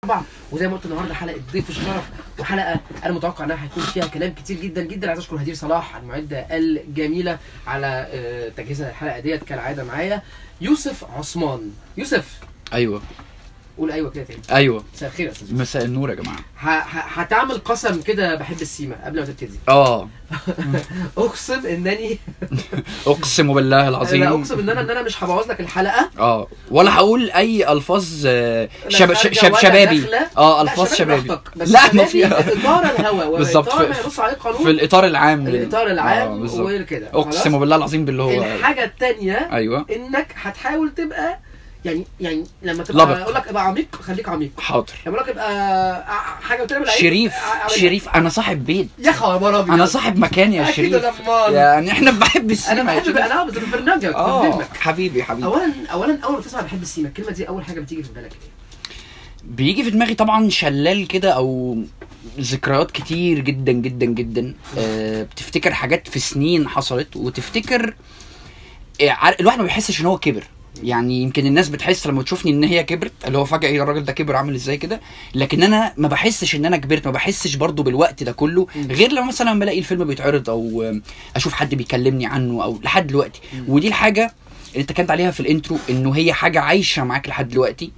طبعا وزي ما قلت النهارده حلقه ضيف الشرف وحلقه انا متوقع انها هيكون فيها كلام كتير جدا جدا عايز اشكر هدير صلاح المعده الجميله على آه، تجهيزها الحلقه ديت كالعاده معايا يوسف عثمان يوسف ايوه قول ايوه كده تاني ايوه مساء الخير يا استاذ يوسف. مساء النور يا جماعه ه- ه- هتعمل قسم كده بحب السيما قبل ما تبتدي اه اقسم انني اقسم بالله لا العظيم اقسم ان انا ان انا مش هبوظ لك الحلقه اه ولا هقول اي الفاظ آه، لا شب... خارجة شب... ولا شبابي داخلة. اه لا، الفاظ شبابي براحتك. بس لا ما شبابي فيها في اطار الهوا بالظبط، واطار في- ما ينص عليه القانون في الاطار العام لل- الاطار آه، العام بالظبط. وكده اقسم بالله العظيم باللي هو الحاجه الثانيه ايوه انك هتحاول تبقى يعني يعني لما تبقى لبق. اقول لك ابقى عميق خليك عميق حاضر لما اقول لك ابقى ع- حاجه بتعمل عيب، شريف ع- اعملها. شريف انا صاحب بيت يا خبر ابيض انا صاحب مكان يا أكيد شريف لما- يعني احنا بحب انا السينما يا بحب شريف. انا بس في برنامجك في اه فيلمك حبيبي حبيبي اولا اولا اول ما تسمع بحب السيما الكلمه دي اول حاجه بتيجي في بالك ايه؟ بيجي في دماغي طبعا شلال كده او ذكريات كتير جدا جدا جدا آه بتفتكر حاجات في سنين حصلت وتفتكر آه عار- الواحد ما بيحسش ان هو كبر يعني يمكن الناس بتحس لما تشوفني ان هي كبرت اللي هو فجاه ايه الراجل ده كبر عامل ازاي كده لكن انا ما بحسش ان انا كبرت ما بحسش برضو بالوقت ده كله مم. غير لما مثلا بلاقي الفيلم بيتعرض او آه، اشوف حد بيكلمني عنه او لحد دلوقتي مم. ودي الحاجه اللي انت كانت عليها في الانترو انه هي حاجه عايشه معاك لحد دلوقتي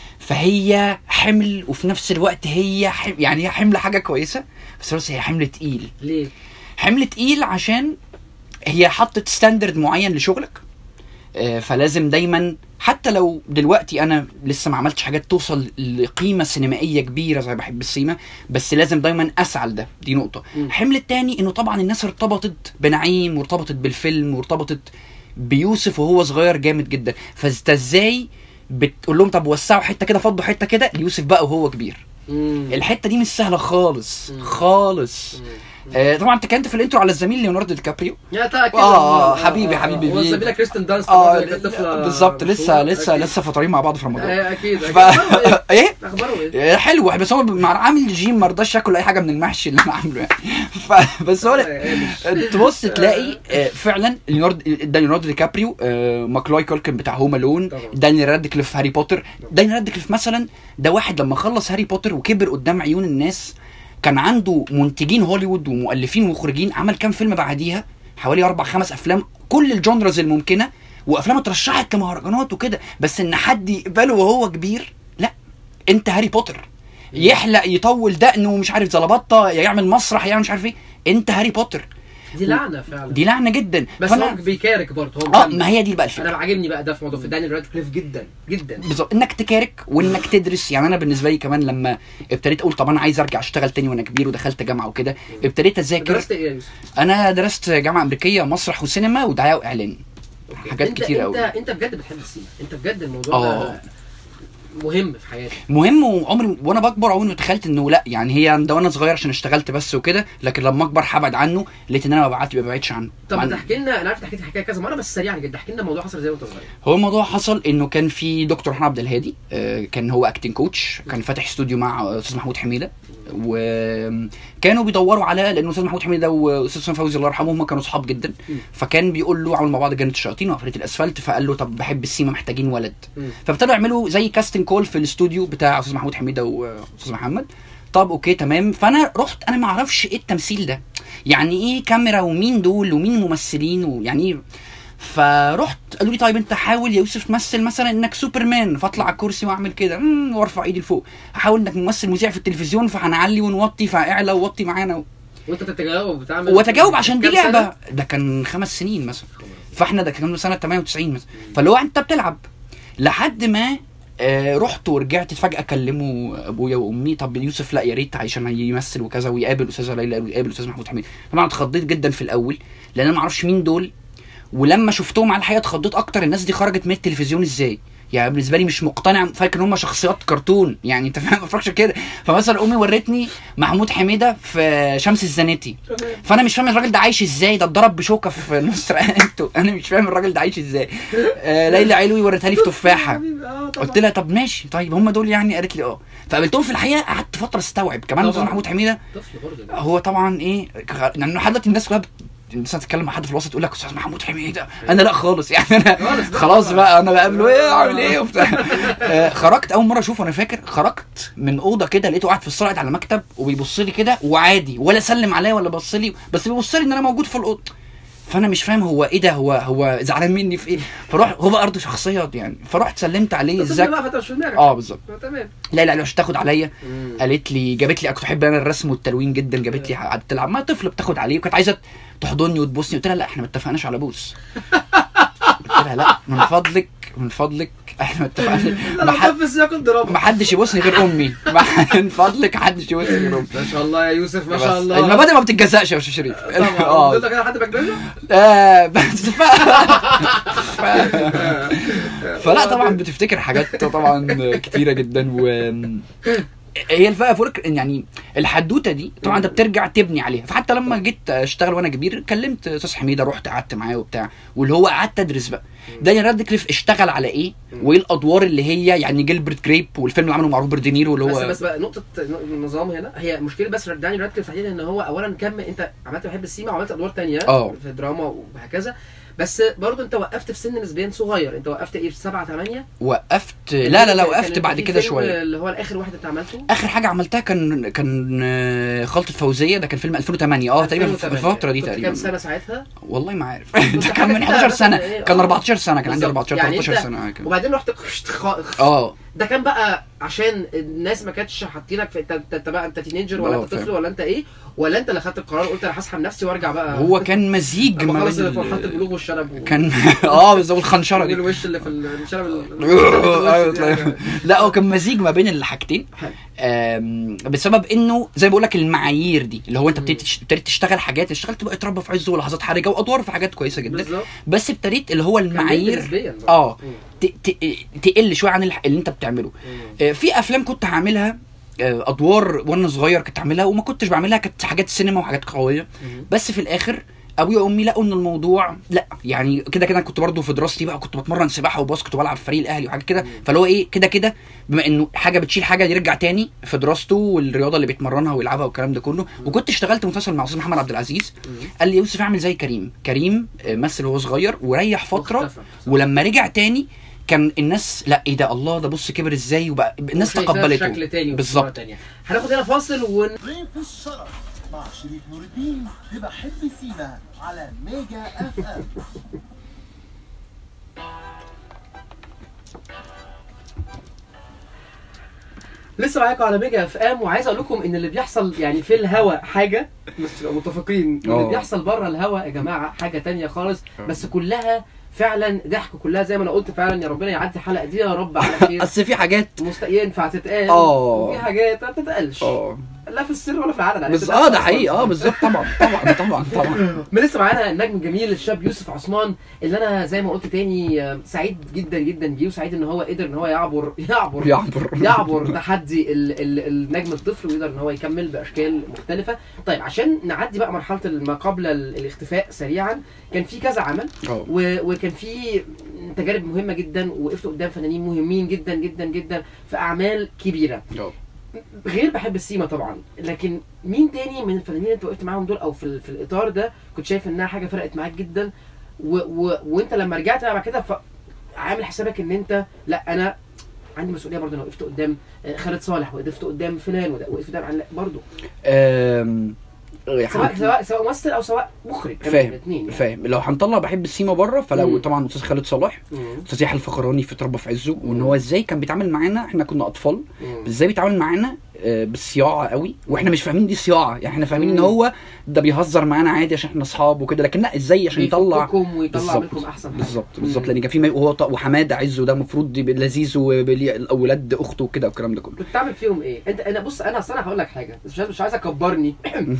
فهي حمل وفي نفس الوقت هي حمل يعني هي حمل حاجه كويسه بس بس هي حمل تقيل ليه؟ حمل تقيل عشان هي حطت ستاندرد معين لشغلك آه، فلازم دايما حتى لو دلوقتي انا لسه ما عملتش حاجات توصل لقيمه سينمائيه كبيره زي بحب السيما بس لازم دايما اسعى لده دي نقطه مم. الحمل التاني انه طبعا الناس ارتبطت بنعيم وارتبطت بالفيلم وارتبطت بيوسف وهو صغير جامد جدا فانت ازاي بتقول لهم طب وسعوا حته كده فضوا حته كده ليوسف بقى وهو كبير مم. الحته دي مش سهله خالص مم. خالص مم. آه طبعا انت كنت في الانترو على الزميل ليوناردو دي كابريو يا تا اكيد آه، حبيبي، حبيبي بيه. والزميله كريستن دانست اه برضه كانت طفله بالظبط لسه مشهورة. لسه أكيد. لسه فاطرين مع بعض في رمضان آه، اكيد ف... اكيد ايه اخباره ايه؟ آه، حلو بس هو مع عامل جيم ما رضاش ياكل اي حاجه من المحشي اللي انا عامله يعني ف... بس هو آه، تبص تلاقي آه، فعلا ليوناردو ده ليوناردو دي كابريو آه، ماكلاي كولكن بتاع هوم الون طبعا. دانيال رادكليف في هاري بوتر دانيال رادكليف مثلا ده واحد لما خلص هاري بوتر وكبر قدام عيون الناس كان عنده منتجين هوليوود ومؤلفين ومخرجين عمل كام فيلم بعديها حوالي اربع خمس افلام كل الجونرز الممكنه وافلام اترشحت لمهرجانات وكده بس ان حد يقبله وهو كبير لا انت هاري بوتر يحلق يطول دقنه ومش عارف زلبطه يعمل مسرح يعمل مش عارف ايه انت هاري بوتر دي لعنه فعلا دي لعنه جدا بس هو بيكارك برضه هو اه مكمل. ما هي دي بقى الفكره انا عاجبني بقى ده في موضوع في دانيال رادكليف جدا جدا بالظبط انك تكارك وانك تدرس يعني انا بالنسبه لي كمان لما ابتديت اقول طب انا عايز ارجع اشتغل تاني وانا كبير ودخلت جامعه وكده ابتديت اذاكر درست ايه يا يوسف؟ انا درست جامعه امريكيه مسرح وسينما ودعايه واعلان أوكي. حاجات انت كتير انت قوي. انت بجد بتحب السينما انت بجد الموضوع آه. ده مهم في حياتك مهم وعمري وانا بكبر عمري ما تخيلت انه لا يعني هي ده وانا صغير عشان اشتغلت بس وكده لكن لما اكبر هبعد عنه لقيت ان انا ما بعدت ما بعدش عنه طب مع ما إن- تحكي لنا انا عارف حكيت الحكايه كذا مره بس سريعا جدا احكي لنا الموضوع حصل ازاي وانت صغير هو الموضوع حصل انه كان في دكتور محمد عبد الهادي آه، كان هو اكتنج كوتش كان فاتح استوديو مع استاذ محمود حميده وكانوا بيدوروا على لان استاذ محمود حميده واستاذ حسام فوزي الله يرحمه هم كانوا صحاب جدا مم. فكان بيقول له عملوا مع بعض جنه الشياطين وعفريت الاسفلت فقال له طب بحب السيما محتاجين ولد مم. فابتدوا يعملوا زي كاستنج كول في الاستوديو بتاع استاذ محمود حميده واستاذ محمد طب اوكي تمام فانا رحت انا ما اعرفش ايه التمثيل ده يعني ايه كاميرا ومين دول ومين ممثلين ويعني ايه فرحت قالوا لي طيب انت حاول يا يوسف تمثل مثلا انك سوبرمان فاطلع على الكرسي واعمل كده مم، وارفع ايدي لفوق هحاول انك ممثل مذيع في التلفزيون فهنعلي ونوطي فاعلى ووطي معانا وانت بتتجاوب وبتعمل واتجاوب عشان دي كام سنة؟ لعبه ده كان خمس سنين مثلا فاحنا ده كان سنه 98 مثلا فاللي هو انت بتلعب لحد ما آه رحت ورجعت فجاه اكلمه ابويا وامي طب يوسف لا يا ريت عشان يمثل وكذا ويقابل استاذه ليلى ويقابل استاذ محمود حميد طبعا اتخضيت جدا في الاول لان انا ما اعرفش مين دول ولما شفتهم على الحقيقه اتخضيت اكتر الناس دي خرجت من التلفزيون ازاي يعني بالنسبه لي مش مقتنع فاكر ان هم شخصيات كرتون يعني انت فاهم ما بفكرش كده فمثلا امي ورتني محمود حميده في شمس الزناتي فانا مش فاهم الراجل ده عايش ازاي ده اتضرب بشوكه في نص رقبته انا مش فاهم الراجل ده عايش ازاي آه ليلى علوي وريتها لي في تفاحه قلت لها طب ماشي طيب هم دول يعني قالت لي اه فقابلتهم في الحقيقه قعدت فتره استوعب كمان طبعاً. استاذ محمود حميده طفل برضه هو طبعا ايه يعني لحد دلوقتي الناس كلها مثلا تتكلم مع حد في الوسط يقول لك استاذ محمود حلمي ايه ده انا لا خالص يعني انا خالص لا خلاص طبعا. بقى انا بقابله ايه اعمل ايه وبتاع آه، خرجت اول مره اشوفه انا فاكر خرجت من اوضه كده لقيته قاعد في الصاله قاعد على مكتب وبيبص لي كده وعادي ولا سلم عليا ولا بص لي بس بيبص لي ان انا موجود في الاوضه فانا مش فاهم هو ايه ده هو هو زعلان مني في ايه فروح هو بقى ارض شخصيه يعني فرحت سلمت عليه ازاي ازيك بقى فتره في دماغك اه بالظبط آه، تمام لا لا مش تاخد عليا مم. قالت لي جابت لي كنت بحب انا الرسم والتلوين جدا جابت لي قعدت تلعب ما طفل بتاخد عليه وكانت عايزه تحضني وتبوسني قلت لها لا احنا ما اتفقناش على بوس قلت لها لا من فضلك من فضلك احنا ما اتفقناش ما لا حد في سياق الدراما ما حدش يبوسني غير امي ما- من فضلك ما حدش يبوسني غير امي ما شاء الله يا يوسف ما بس شاء الله المبادئ ما بتتجزأش يا استاذ شريف طبعا اه قلت لك انا حد بجننه آه، بس ف... ف... فلا طبعا بتفتكر حاجات طبعا كتيره جدا و هي الفئه فرق يعني الحدوته دي طبعا انت بترجع تبني عليها فحتى لما جيت اشتغل وانا كبير كلمت استاذ حميده رحت قعدت معاه وبتاع واللي هو قعدت ادرس بقى دانيال رادكليف اشتغل على ايه وايه الادوار اللي هي يعني جيلبرت جريب والفيلم اللي عمله مع روبرت دينيرو اللي بس هو بس بقى نقطة النظام هنا هي مشكلة بس داني رادكليف تحديدا ان هو اولا كم انت عملت بحب السيما وعملت ادوار تانية اه. في دراما وهكذا بس برضه انت وقفت في سن نسبيا صغير انت وقفت ايه في سبعة ثمانية وقفت لا لا لا كان- وقفت كان بعد في كده فيلم شويه اللي هو الاخر واحد انت عملته اخر حاجه عملتها كان كان آه، خلطه فوزيه ده كان فيلم 2008 اه تقريبا في 2008. الفتره دي كنت تقريبا كام سنة ساعتها والله ما عارف كنت ده كان من حاجة 11 كده سنه مثلاً إيه، كان آه. 14 سنه كان عندي بالظبط. 14 يعني 13 أنت- سنه كده وبعدين رحت خشت خ- اه ده كان بقى عشان الناس ما كانتش حاطينك في انت انت- انت بقى انت تينيجر ولا اه، انت طفل فاهم. ولا انت ايه ولا انت اللي خدت القرار قلت انا هسحب نفسي وارجع بقى هو كان مزيج لما ما خلص بين فرحات ال- البلوغ والشنب و- كان اه بالظبط الخنشره دي الوش اللي في الشنب ال- أيوة، الوش دي. طيب. لا هو كان مزيج ما بين الحاجتين حلو. آم، بسبب انه زي ما بقول لك المعايير دي اللي هو انت مم. ابتديت تش- ابتديت تشتغل حاجات اشتغلت بقى اتربى في عزه ولحظات حرجه وادوار في حاجات كويسه جدا بالظبط بس ابتديت اللي هو كان المعايير نسبيا برضه. اه مم. ت- ت- تقل شويه عن الح- اللي انت بتعمله مم. آه، في افلام كنت هعملها آه، ادوار وانا صغير كنت اعملها وما كنتش بعملها كانت حاجات سينما وحاجات قويه مم. بس في الاخر ابويا وامي لقوا ان الموضوع لا يعني كده كده كنت برضو في دراستي بقى كنت بتمرن سباحه وباسكت وبلعب في فريق الاهلي وحاجات كده فاللي هو ايه كده كده بما انه حاجه بتشيل حاجه يرجع تاني في دراسته والرياضه اللي بيتمرنها ويلعبها والكلام ده كله وكنت اشتغلت مسلسل مع استاذ محمد عبد العزيز مم. قال لي يوسف اعمل زي كريم كريم آه، مثل وهو صغير وريح فتره واختفى. ولما رجع تاني كان الناس لا ايه ده الله ده بص كبر ازاي وبقى الناس وشايفاه تقبلته بشكل تاني بالظبط. وبصورة تانية. هناخد هنا فاصل ون ضيف الشرف مع شريف نور الدين في بحب سينا على ميجا اف ام لسه معاكم على ميجا اف ام وعايز اقول لكم ان اللي بيحصل يعني في الهوا حاجه مش تبقى متفقين اللي اه. بيحصل بره الهوا يا جماعه حاجه تانية خالص بس كلها فعلا ضحك كلها زي ما انا قلت فعلا يا ربنا يعدي الحلقه دي يا رب على خير اصل في حاجات مست... ينفع تتقال اه. وفي حاجات ما بتتقالش اه لا في السر ولا في العلن يعني بس بتتقال اه ده أصلاً. حقيقي اه بالظبط طبعا طبعا طبعا طبعا من لسه معانا النجم الجميل الشاب يوسف عثمان اللي انا زي ما قلت تاني آه، سعيد جدا جدا بيه وسعيد ان هو قدر ان هو يعبر يعبر يعبر يعبر تحدي ال ال النجم الطفل ويقدر ان هو يكمل باشكال مختلفه طيب عشان نعدي بقى مرحله ما قبل ال- الاختفاء سريعا كان في كذا عمل اه و- وكان في تجارب مهمه جدا ووقفت قدام فنانين مهمين جدا جدا جدا في اعمال كبيره اه غير بحب السيما طبعا لكن مين تاني من الفنانين اللي انت وقفت معاهم دول او في, ال- في الاطار ده كنت شايف انها حاجه فرقت معاك جدا و و وانت لما رجعت بقى بعد كده ف- عامل حسابك ان انت لا انا عندي مسؤوليه برضه انا وقفت قدام آه، خالد صالح وقفت قدام فلان وده- وقفت قدام عن- برضه آم، سواء سواء سواء ممثل او سواء مخرج كمان فاهم الاثنين يعني. فاهم لو هنطلع بحب السيما بره فلو مم. طبعا استاذ خالد صلاح مم. استاذ يحيى الفخراني في تربى في عزه وان مم. هو ازاي كان بيتعامل معانا احنا كنا اطفال مم. ازاي بيتعامل معانا آه، بالصياعه قوي واحنا مش فاهمين دي صياعه يعني احنا فاهمين ان مم. هو ده بيهزر معانا عادي عشان احنا اصحاب وكده لكن لا ازاي عشان يطلع بيفككم ويطلع بالظبط منكم احسن حاجه بالظبط مم. بالظبط لان كان في ما- وهو ط- وحماده عزه ده المفروض يبقى لذيذ واولاد اخته وكده والكلام ده كله كنت بتعمل فيهم ايه؟ انت انا بص انا اصل انا هقول لك حاجه بس مش عايز مش عايز اكبرني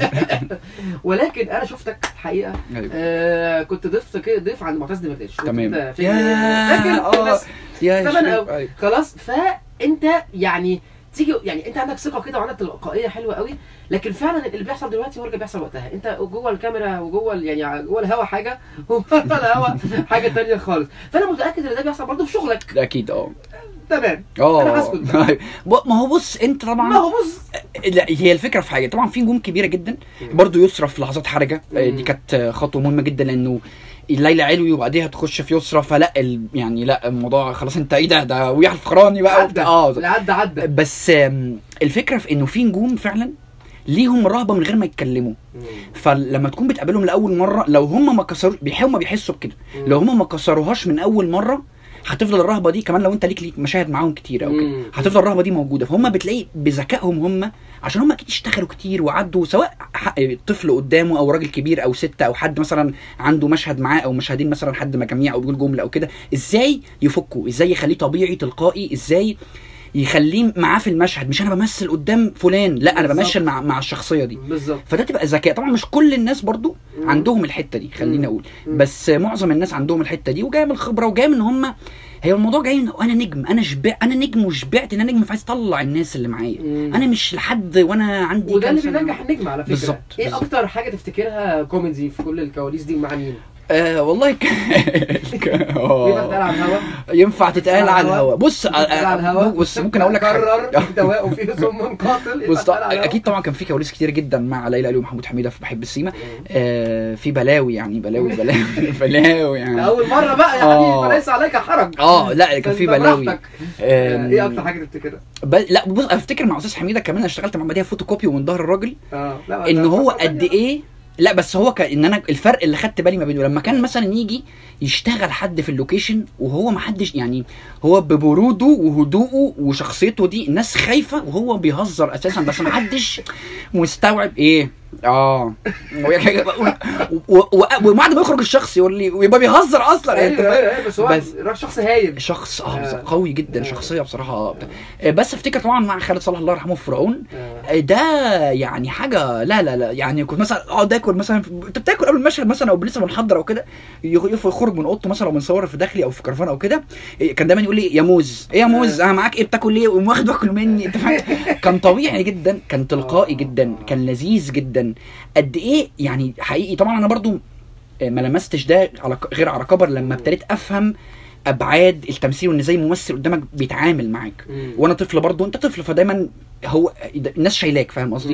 ولكن انا شفتك الحقيقه ايوه آه كنت ضيف كده ضيف عند معتز دمرداش كنت تمام. انت في ياه، فاكر آه. بس يا زمان شريف، قوي أيوة. خلاص فانت يعني تيجي يعني انت عندك ثقه كده وعندك تلقائيه حلوه قوي لكن فعلا اللي بيحصل دلوقتي هو اللي بيحصل وقتها انت جوه الكاميرا وجوه ال- يعني جوه الهوا حاجه وبره الهوا حاجه تانية خالص فانا متاكد ان ده بيحصل برضه في شغلك ده اكيد اه تمام اه أنا هسكت. أيوة. ب- ما هو بص انت ما طبعا هو بص لا هي الفكره في حاجه طبعا في نجوم كبيره جدا برضو يسرى في لحظات حرجه آه، دي مم. كانت آه، خطوه مهمه جدا لانه ليلى علوي وبعديها تخش في يسرى فلا ال... يعني لا الموضوع خلاص انت ايه ده ده ويحيى الفخراني بقى عدى وبتاع اه اللي عدى عدى بس آم، الفكره في انه في نجوم فعلا ليهم رهبه من غير ما يتكلموا فلما تكون بتقابلهم لاول مره لو هم ما كسروش بيحاولوا ما بيحسوا بكده مم. لو هم ما كسروهاش من اول مره هتفضل الرهبه دي كمان لو انت ليك ليك مشاهد معاهم كتير او كده مم. هتفضل الرهبه دي موجوده فهم بتلاقي بذكائهم هم عشان هم اكيد اشتغلوا كتير وعدوا سواء ح- طفل قدامه او راجل كبير او ست او حد مثلا عنده مشهد معاه او مشهدين مثلا حد مجاميع او بيقول جمله او كده ازاي يفكوا ازاي يخليه طبيعي تلقائي ازاي يخليه معاه في المشهد مش انا بمثل قدام فلان لا انا بالظبط. بمثل مع مع الشخصيه دي بالظبط فده تبقى ذكاء طبعا مش كل الناس برضو مم. عندهم الحته دي خليني مم. اقول مم. بس معظم الناس عندهم الحته دي وجايه من الخبره وجايه من هم هي الموضوع جاي من انا نجم انا شبع انا نجم وشبعت ان انا نجم فعايز اطلع الناس اللي معايا مم. انا مش لحد وانا عندي وده كام اللي سنة. بينجح النجم على فكره بالظبط، ايه بالظبط. اكتر حاجه تفتكرها كوميدي في كل الكواليس دي مع مين؟ آه والله ك... ك... ينفع تتقال آه. على الهوا؟ ينفع تتقال على الهوا بص تتقال على الهوا بص ممكن اقول لك حاجة. قرر دواء وفيه سم قاتل بص يتقال على الهوا. اكيد طبعا كان في كواليس كتير جدا مع ليلى علوي ومحمود حميده في بحب السيما آه في بلاوي يعني بلاوي بلاوي بلاوي يعني لأول مرة بقى يا آه. حبيبي فليس عليك حرج اه لا كان في أنت بلاوي براحتك. آم، ايه اكتر حاجة تفتكرها؟ ب... لا بص افتكر مع استاذ حميده كمان انا اشتغلت مع بديها فوتوكوبي ومن ظهر الراجل اه لا ان ده هو قصة قد تانية. ايه لا بس هو كان ان انا الفرق اللي خدت بالي ما بينه لما كان مثلا يجي يشتغل حد في اللوكيشن وهو ما حدش يعني هو ببروده وهدوءه وشخصيته دي الناس خايفه وهو بيهزر اساسا بس ما حدش مستوعب ايه اه و- و- و- وبعد ما يخرج الشخص يقول لي ويبقى بيهزر اصلا انت ايوه فاهم؟ ايوه بس هو بس- راجل شخص هايل شخص اه آه. قوي جدا آه. شخصيه بصراحه آه، بس افتكر طبعا مع خالد صالح الله يرحمه في فرعون آه. ده يعني حاجه لا لا لا يعني كنت مثلا اقعد اكل مثلا انت بتاكل قبل المشهد مثلا او لسه بنحضر او كده يخ- يخرج من اوضته مثلا وبنصور في داخلي او في كرفان او كده إيه، كان دايما يقول لي يا موز ايه يا موز انا معاك ايه بتاكل ليه ويقوم واخد واكل مني انت فاهم كان طبيعي جدا كان تلقائي جدا كان لذيذ جدا قد ايه يعني حقيقي طبعا انا برضو آه، ما لمستش ده على ك- غير على كبر لما ابتديت افهم ابعاد التمثيل وان ازاي الممثل قدامك بيتعامل معاك مم. وانا طفل برضه انت طفل فدايما هو الناس شايلاك فاهم قصدي مم.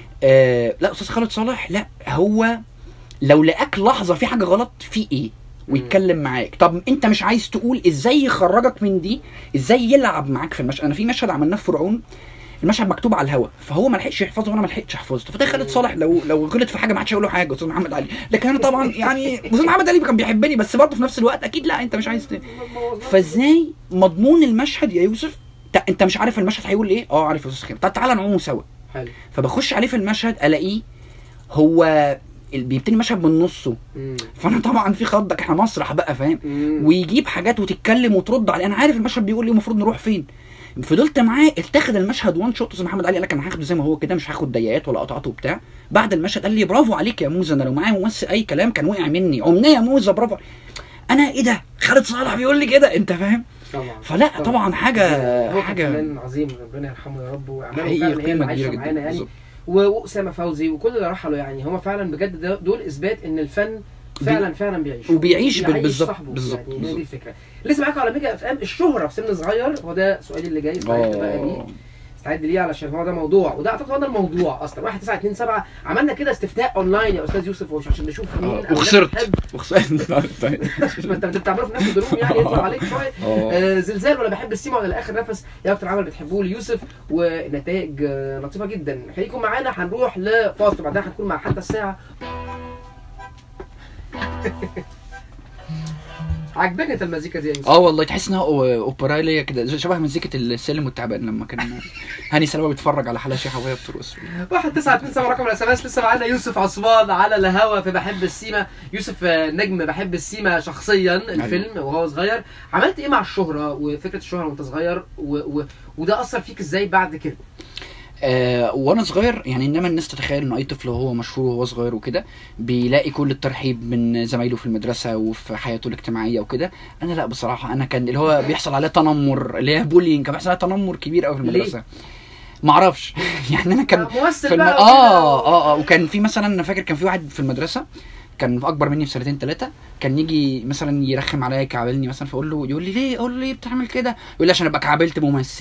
آه لا استاذ خالد صالح لا هو لو لقاك لحظه في حاجه غلط في ايه ويتكلم معاك طب انت مش عايز تقول ازاي يخرجك من دي ازاي يلعب معاك في المشهد انا في مشهد عملناه في فرعون المشهد مكتوب على الهوا فهو ما لحقش يحفظه وانا ما لحقتش احفظه فده خالد صالح لو لو غلط في حاجه ما حدش هيقول له حاجه استاذ محمد علي لكن انا طبعا يعني استاذ محمد علي كان بيحبني بس برضه في نفس الوقت اكيد لا انت مش عايز ت... فازاي مضمون المشهد يا يوسف تا- انت مش عارف المشهد هيقول ايه اه عارف يا استاذ خالد طب تعالى نعومه سوا حلو فبخش عليه في المشهد الاقيه هو ال- بيبتدي المشهد من نصه مم. فانا طبعا في خضك احنا مسرح بقى فاهم مم. ويجيب حاجات وتتكلم وترد عليه انا عارف المشهد بيقول ايه المفروض نروح فين فضلت معاه اتاخد المشهد وان شوت استاذ محمد علي قال لك انا هاخده زي ما هو كده مش هاخد دقيقات ولا قطعات وبتاع بعد المشهد قال لي برافو عليك يا موزه انا لو معايا ممثل اي كلام كان وقع مني عمنا يا موزه برافو انا ايه ده خالد صالح بيقول لي كده انت فاهم طبعا فلا طبعا حاجه هو كان حاجه فنان عظيم ربنا يرحمه يا رب واعماله حقيقي فعلا هي اللي قيمه عايشه كبيره معانا جدا يعني بالظبط. و- واسامه فوزي وكل اللي رحلوا يعني هم فعلا بجد ده- دول اثبات ان الفن فعلا فعلا بيعيش وبيعيش بال- بيعيش بالظبط- صاحبه. بالظبط- يعني هي بالظبط. دي الفكره لسه معاكم على ميجا اف ام الشهره في سن صغير هو ده سؤالي اللي جاي استعد بقى ليه اه استعد ليه علشان هو ده موضوع وده اعتقد هو ده الموضوع اصلا 1 9 2 7 عملنا كده استفتاء اونلاين يا استاذ يوسف وش عشان نشوف مين أو الناس وخسرت بتحب وخسرت ما انت بتعمله في نفس الدروم يعني يطلع عليك شويه اه آه، زلزال ولا بحب السيما ولا لاخر نفس ايه اكتر عمل بتحبوه ليوسف ونتائج آه، لطيفه جدا خليكم معانا هنروح لفاصل بعدها هنكون مع حتى الساعه عجباني انت المزيكا دي يا يوسف اه والله تحس انها أو- اوبراليه كده زي- شبه مزيكه السلم والتعبان لما كان هاني سلامه بيتفرج على حلا شيحه وهي بترقص واحد تسعة اتنين سبعة رقم الاس ام اس لسه معانا يوسف عثمان على الهوا في بحب السيما يوسف آه، نجم بحب السيما شخصيا الفيلم وهو صغير عملت ايه مع الشهرة وفكرة الشهرة وانت صغير و... و... وده اثر فيك ازاي بعد كده آه وانا صغير يعني انما الناس تتخيل انه اي طفل وهو مشهور وهو صغير وكده بيلاقي كل الترحيب من زمايله في المدرسه وفي حياته الاجتماعيه وكده انا لا بصراحه انا كان اللي هو بيحصل عليه تنمر اللي هي بولينج كان بيحصل عليه تنمر كبير قوي في ليه؟ المدرسه ما اعرفش يعني انا كان ممثل في الم... بقى اه وكده. اه اه وكان في مثلا انا فاكر كان في واحد في المدرسه كان اكبر مني بسنتين ثلاثه كان يجي مثلا يرخم عليا يكعبلني مثلا فاقول له يقول لي ليه اقول له ليه بتعمل كده يقول لي عشان ابقى كعبلت ممثل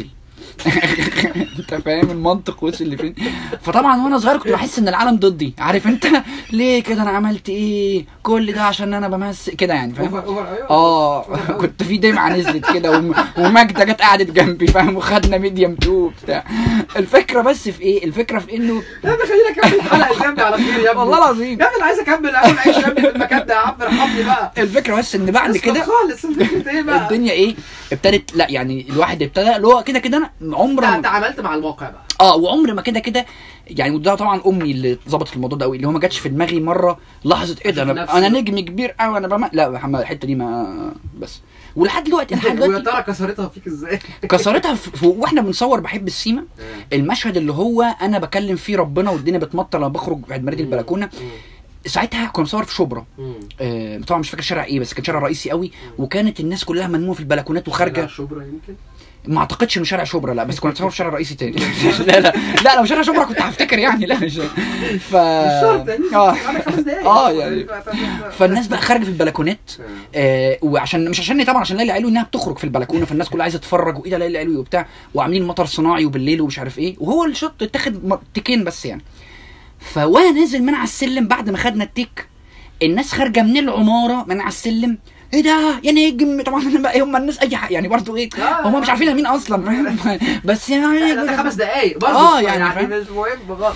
انت فاهم المنطق وصل لفين فطبعا وانا صغير كنت بحس ان العالم ضدي عارف انت ليه كده انا عملت ايه كل ده عشان انا بمثل كده يعني فاهم اوفر اوفر ايوه اه كنت في دمعه نزلت كده وم- وماجده جت قعدت جنبي فاهم وخدنا ميديم تو وبتاع الفكره بس في ايه الفكره في انه لا ده خلينا اكمل الحلقه اللي جنبي على خير يا ابني والله العظيم يا ابني انا عايز اكمل اكل عيش يا ابني في المكان ده يا عم ارحمني بقى الفكره بس ان بعد اسكت كده خالص الفكرة ايه بقى الدنيا ايه ابتدت لا يعني الواحد ابتدى اللي هو كده كده انا عمر انت ما عملت مع الموقع بقى اه وعمر ما كده كده يعني وده طبعا امي اللي ظبطت الموضوع ده قوي اللي هو ما جاتش في دماغي مره لحظه ايه ده انا نفسي. انا نجم كبير قوي انا بما لا يا محمد الحته دي ما بس ولحد دلوقتي لحد ويا دلوقتي ترى كسرتها فيك ازاي كسرتها في في- واحنا بنصور بحب السيما المشهد اللي هو انا بكلم فيه ربنا والدنيا بتمطر لما بخرج بعد مريض البلكونه ساعتها كنا بنصور في شبرا آه طبعا مش فاكر شارع ايه بس كان شارع رئيسي قوي وكانت الناس كلها منموه في البلكونات وخارجه شبرا يمكن ما اعتقدش انه شارع شبرا لا بس كنا بنصور في شارع رئيسي تاني لا لا لا لو شارع شبرا كنت هفتكر يعني لا مش ف مش شرط يعني اه انا خمس دقايق آه، يعني. ف- ف- ف- فالناس بقى خارجه في البلكونات آه وعشان مش عشان طبعا عشان ليلى علوي انها بتخرج في البلكونه فالناس كلها عايزه تتفرج وايه ده ليلى علوي وبتاع وعاملين مطر صناعي وبالليل ومش عارف ايه وهو الشوت اتاخد م- تيكين بس يعني فوانا نازل من على السلم بعد ما خدنا التيك الناس خارجه من العماره من على السلم ايه ده يا نجم طبعا أنا بقى هم الناس اي حاجه يعني برضو ايه آه. هم مش عارفين أنا مين اصلا فاهم بس يعني لا، ده خمس دقايق برضه آه، يعني فاهم. مش مهم خالص ف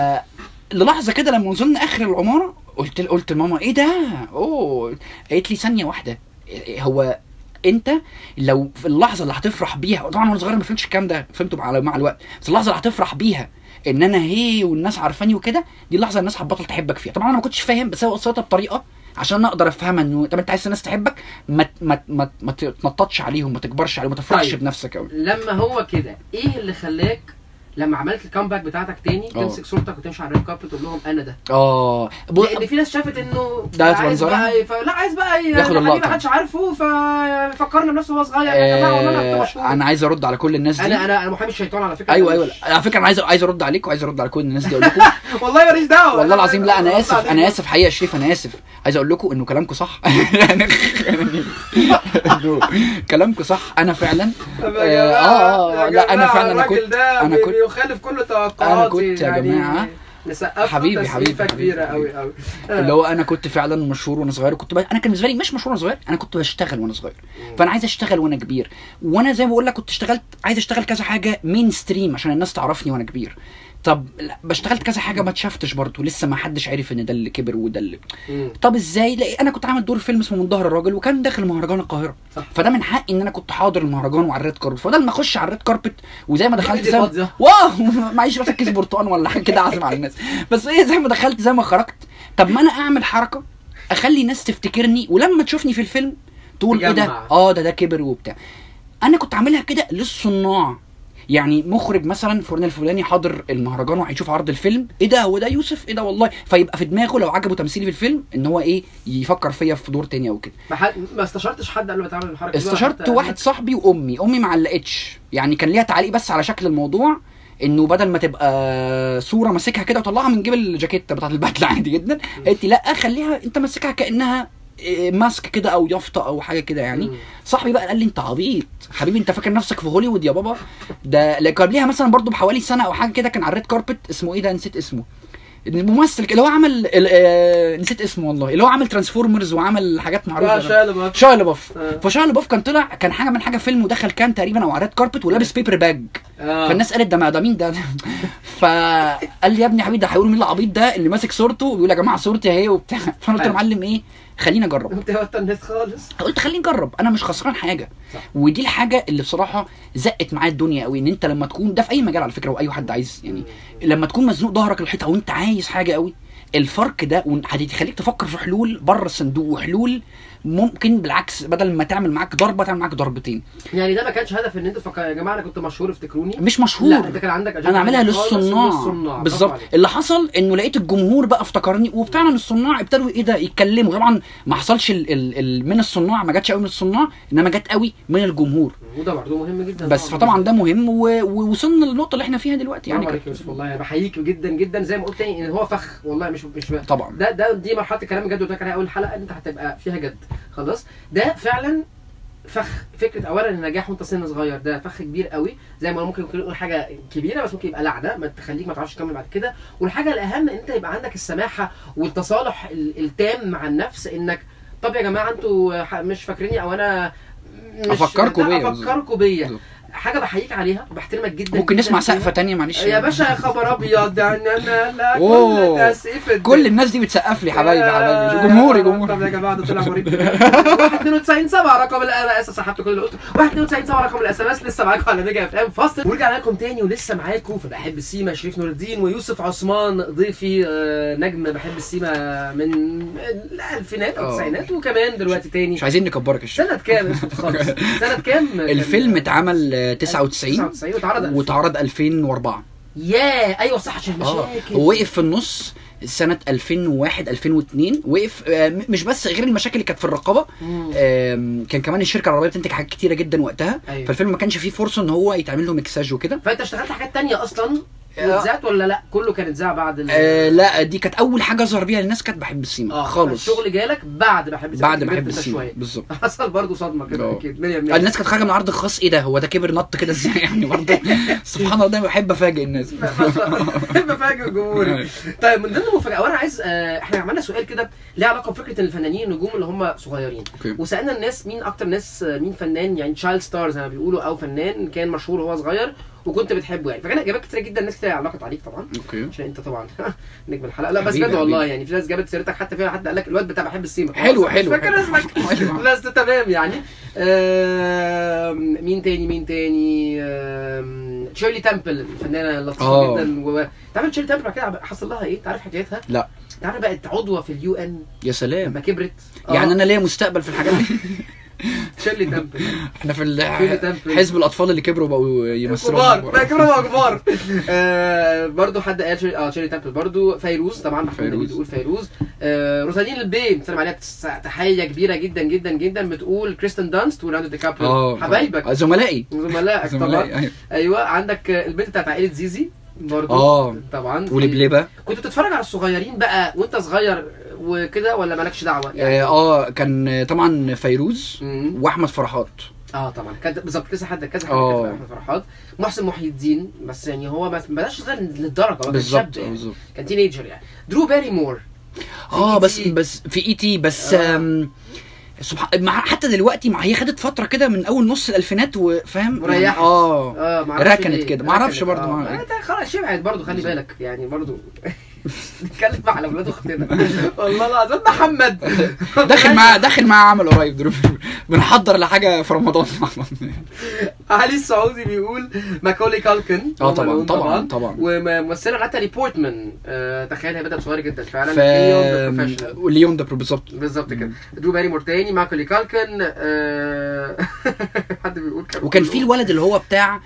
للحظه كده لما وصلنا اخر العماره قلت قلت لماما ايه ده اوه قالت لي ثانيه واحده إيه- هو انت لو في اللحظه اللي هتفرح بيها طبعا وانا صغير ما فهمتش الكلام ده فهمته مع مع الوقت بس اللحظه اللي هتفرح بيها ان انا هي والناس عارفاني وكده دي اللحظه الناس هتبطل تحبك فيها طبعا انا ما كنتش فاهم بس هو وصلتها بطريقه عشان أنا اقدر افهمها انه طب انت عايز الناس تحبك ما ما ما, ما تتنططش عليهم ما تكبرش عليهم ما تفرحش طيب. بنفسك قوي لما هو كده ايه اللي خلاك لما عملت الكامباك بتاعتك تاني آه. تمسك صورتك وتمشي على الريد كاربت تقول لهم انا ده اه ب- لان في ناس شافت انه ده عايز منظرها؟ بقى ي- ف... لا عايز بقى ي- ياخد حبيبي اللقطة. محدش عارفه ففكرنا بنفسه وهو صغير يا جماعه والله انا كنت آه مشهور انا عايز ارد على كل الناس دي انا انا انا محامي الشيطان على فكره ايوه أنا ايوه مش- على فكره انا عايز عايز ارد عليك وعايز ارد على كل الناس دي اقول لكم والله ماليش دعوه والله العظيم لا انا والله اسف العظيم. انا اسف حقيقه يا شريف انا اسف عايز اقول لكم انه كلامكم صح يعني إنه كلامكم صح انا فعلا طب آه، يا جماعة، آه، آه، يا لا، أنا جماعة، فعلا أنا الراجل كنت- ده أنا بي- كنت- بيخالف كل توقعاتي أنا كنت يا يعني جماعة، نسقف له حبيبي، تسقيفة حبيبي، حبيبي، كبيره حبيبي. قوي قوي اللي هو انا كنت فعلا مشهور وانا صغير وكنت ب... انا كان بالنسبه لي مش مشهور وانا صغير انا كنت بشتغل وانا صغير فانا عايز اشتغل وانا كبير وانا زي ما بقول لك كنت اشتغلت عايز اشتغل كذا حاجه مين ستريم عشان الناس تعرفني وانا كبير طب لا بشتغلت كذا حاجه ما اتشفتش برضه لسه ما حدش عارف ان ده اللي كبر وده اللي طب ازاي لا انا كنت عامل دور فيلم اسمه من ظهر الراجل وكان داخل مهرجان القاهره صح. فده من حقي ان انا كنت حاضر المهرجان وعلى الريد كاربت فبدل ما اخش على الريد كاربت وزي ما دخلت إيدي زي ما- فاضية. واو معيش مثلا كيس برتقال ولا حاجه كده اعزم على الناس بس ايه زي ما دخلت زي ما خرجت طب ما انا اعمل حركه اخلي الناس تفتكرني ولما تشوفني في الفيلم تقول ايه ده تجمع. اه ده ده كبر وبتاع انا كنت عاملها كده للصناع يعني مخرج مثلا فلان الفلاني حاضر المهرجان وهيشوف عرض الفيلم ايه ده هو ده يوسف ايه ده والله فيبقى في دماغه لو عجبه تمثيلي في الفيلم ان هو ايه يفكر فيا في دور تاني او كده ما, حد... ما استشرتش حد قبل ما تعمل الحركه دي ولا استشرت حتى واحد أهلك؟ صاحبي وامي امي ما علقتش يعني كان ليها تعليق بس على شكل الموضوع انه بدل ما تبقى صوره ماسكها كده وطلعها من جيب الجاكيته بتاعت البدله عادي جدا قالت لي لا خليها انت ماسكها كانها إيه، ماسك كده او يافطه او حاجه كده يعني مم. صاحبي بقى قال لي انت عبيط حبيبي انت فاكر نفسك في هوليوود يا بابا ده لا، كان ليها مثلا برضو بحوالي سنه او حاجه كده كان على الريد كاربت اسمه ايه ده نسيت اسمه الممثل اللي هو عمل ال- آه، نسيت اسمه والله اللي هو عمل ترانسفورمرز وعمل حاجات معروفه بقى شالب شايا لباف آه. فشايا لباف كان طلع كان حاجه من حاجه فيلم ودخل كان تقريبا او على ريد كاربت ولابس بيبر باج آه. فالناس قالت ده ما ده مين ده فقال لي يا ابني يا حبيبي ده هيقولوا مين العبيط ده اللي ماسك صورته وبيقول يا جماعه صورتي اهي وبتاع فانا قلت له أيوة. معلم ايه خليني اجرب انت وقت الناس خالص قلت خليني اجرب انا مش خسران حاجه صح. ودي الحاجه اللي بصراحه زقت معايا الدنيا قوي ان انت لما تكون ده في اي مجال على فكره واي حد عايز يعني لما تكون مزنوق ظهرك الحيطه وانت عايز حاجه قوي الفرق ده ون- هتخليك تفكر في حلول بره الصندوق وحلول ممكن بالعكس بدل ما تعمل معاك ضربه تعمل معاك ضربتين يعني ده ما كانش هدف ان انتوا فك... يا جماعه انا كنت مشهور افتكروني مش مشهور لا انت كان عندك أجندة انا عاملها تانية خالص للصناع للصناع. بالظبط برافو عليك. اللي حصل انه لقيت الجمهور بقى افتكرني وفعلا الصناع ابتدوا ايه ده يتكلموا طبعا ما حصلش ال ال ال من الصناع ما جاتش قوي من الصناع انما جت قوي من الجمهور وده برضه مهم جدا بس فطبعا ده مهم و- ووصلنا للنقطه اللي احنا فيها دلوقتي يعني يعني عليك يا يوسف والله انا بحييك جدا جدا زي ما قلت تاني ان هو فخ والله مش مش طبعا ده ده دي مرحله الكلام الجد قلت لك عليها اول حلقه ان انت هتبقى فيها جد خلاص ده فعلا فخ فكره اولا النجاح وانت سن صغير ده فخ كبير قوي زي ما ممكن يكون نقول حاجه كبيره بس ممكن يبقى لعنه ما تخليك ما تعرفش تكمل بعد كده والحاجه الاهم ان انت يبقى عندك السماحه والتصالح ال- التام مع النفس انك طب يا جماعه انتوا ح- مش فاكريني او انا مش أفكركوا بيا افكركم بيا بالظبط. حاجه بحييك عليها وبحترمك جدا ممكن جداً نسمع فيها. سقفه تانية معلش يا باشا يا خبر ابيض يعني انا لا كل أوه. الناس ايه في كل الناس دي بتسقف لي حبايبي حبايبي جمهوري طب يا جمهوري جماعه ده طلع مريض 92 7 رقم الاس سحبت كل اللي قلته 92 7 رقم الاس ام اس لسه معاكم على ميجا اف ام فاصل ورجعنا لكم تاني ولسه معاكم في بحب السيما شريف نور الدين ويوسف عثمان ضيفي آه، نجم بحب السيما من الالفينات او آه. التسعينات وكمان دلوقتي تاني مش عايزين نكبرك الشيء سنة كام اسكت خالص سنة كام الفيلم اتعمل آه، 99 99 واتعرض واتعرض 2004 يا ايوه صح عشان اه المشاكل ووقف في النص سنة 2001 2002 وقف آه، م- مش بس غير المشاكل اللي كانت في الرقابة مم. آم، كان كمان الشركة العربية بتنتج حاجات كتيرة جدا وقتها أيوة. فالفيلم ما كانش فيه فرصة ان هو يتعمل له مكساج وكده فانت اشتغلت حاجات تانية اصلا آه. واتذاعت ولا لا كله كان اتذاع بعد ال... آه لا دي كانت اول حاجة ظهر بيها الناس كانت بحب السيما اه خالص الشغل جالك بعد بحب السيما بعد كبرت بحب انت السيما شوية. بالظبط حصل برضه صدمه كده آه. اكيد 100 100 الناس كانت خارجه من عرض خاص ايه ده هو ده كبر نط كده ازاي يعني برضه سبحان الله دايما بحب افاجئ الناس بفاجئ جمهوري طيب من ضمن المفاجاه وانا عايز آه، احنا عملنا سؤال كده ليه علاقه بفكره ان الفنانين النجوم اللي هم صغيرين اوكي وسالنا الناس مين اكتر ناس آه، مين فنان يعني تشايلد ستار زي ما بيقولوا او فنان كان مشهور وهو صغير وكنت بتحبه يعني فكان اجابات كتيره جدا ناس كتير علقت عليك طبعا اوكي عشان انت طبعا نجم الحلقه لا بس حبيبي، بجد والله حبيبي. يعني في ناس جابت سيرتك حتى فيها حد قال لك الواد بتاع بحب السيما حلو، خلاص، مش حلو، فاكر حلو. اسمك حلو. بس ده تمام يعني آم، مين تاني مين تاني آم، شيرلي تامبل الفنانه اللطيفه آه. جدا و... تعرف شيرلي تامبل بعد كده حصل لها ايه؟ تعرف حكايتها؟ لا تعرف بقت عضوه في اليو ان يا سلام لما كبرت يعني آه، انا ليا مستقبل في الحاجات دي شيرلي تامبل احنا في شيرلي ال- تامبل. حزب الاطفال اللي كبروا بقوا يمثلوا كبار أكبر. بقى كبار بقى كبار آه برضو حد قال شيري اه شيري تامبل برضو فيروز طبعا محمود فيروز. نبيل بيقول فيروز آه روزالين البي بتسلم عليها تس- تحيه كبيره جدا جدا جدا بتقول كريستن دانست وليوناردو دي كابريو اه حبايبك آه، زملائي زملائك طبعا زملائي أيوة. ايوه عندك آه، البنت بتاعت عائله زيزي برضو اه طبعا ولبلبه كنت بتتفرج على الصغيرين بقى وانت صغير وكده ولا مالكش دعوه اه آه، كان آه، طبعا فيروز مم. واحمد فرحات اه طبعا كان بالظبط كذا حد كذا حد آه. كتب احمد فرحات محسن محي الدين بس يعني هو ما ما بداش صغير للدرجه هو كان بالظبط شاب يعني. بالظبط كان تينيجر يعني درو باري مور اه في بس E.T. بس في اي تي بس آه. آم، سبحان مع حتى دلوقتي مع هي خدت فتره كده من اول نص الالفينات وفاهم مريحة. يعني اه اه معرفش ركنت ليه. كده، معرفش ركنت، برضه آه. مع- آه، ده خلاص شبعت برضه خلي بالظبط. بالك يعني برضه نتكلم على اولاد اختنا والله العظيم محمد داخل معاه داخل معاه عمل قريب دلوقتي. بنحضر لحاجه في رمضان علي السعودي بيقول ماكولي كالكن اه طبعا طبعا طبعا وممثله ناتالي بورتمان آه تخيل هي بدات صغيره جدا فعلا ف ليون ذا Professional. ليون ده بالظبط بالظبط كده درو باري مور تاني ماكولي كالكن آه حد بيقول كان وكان في الولد اللي هو بتاع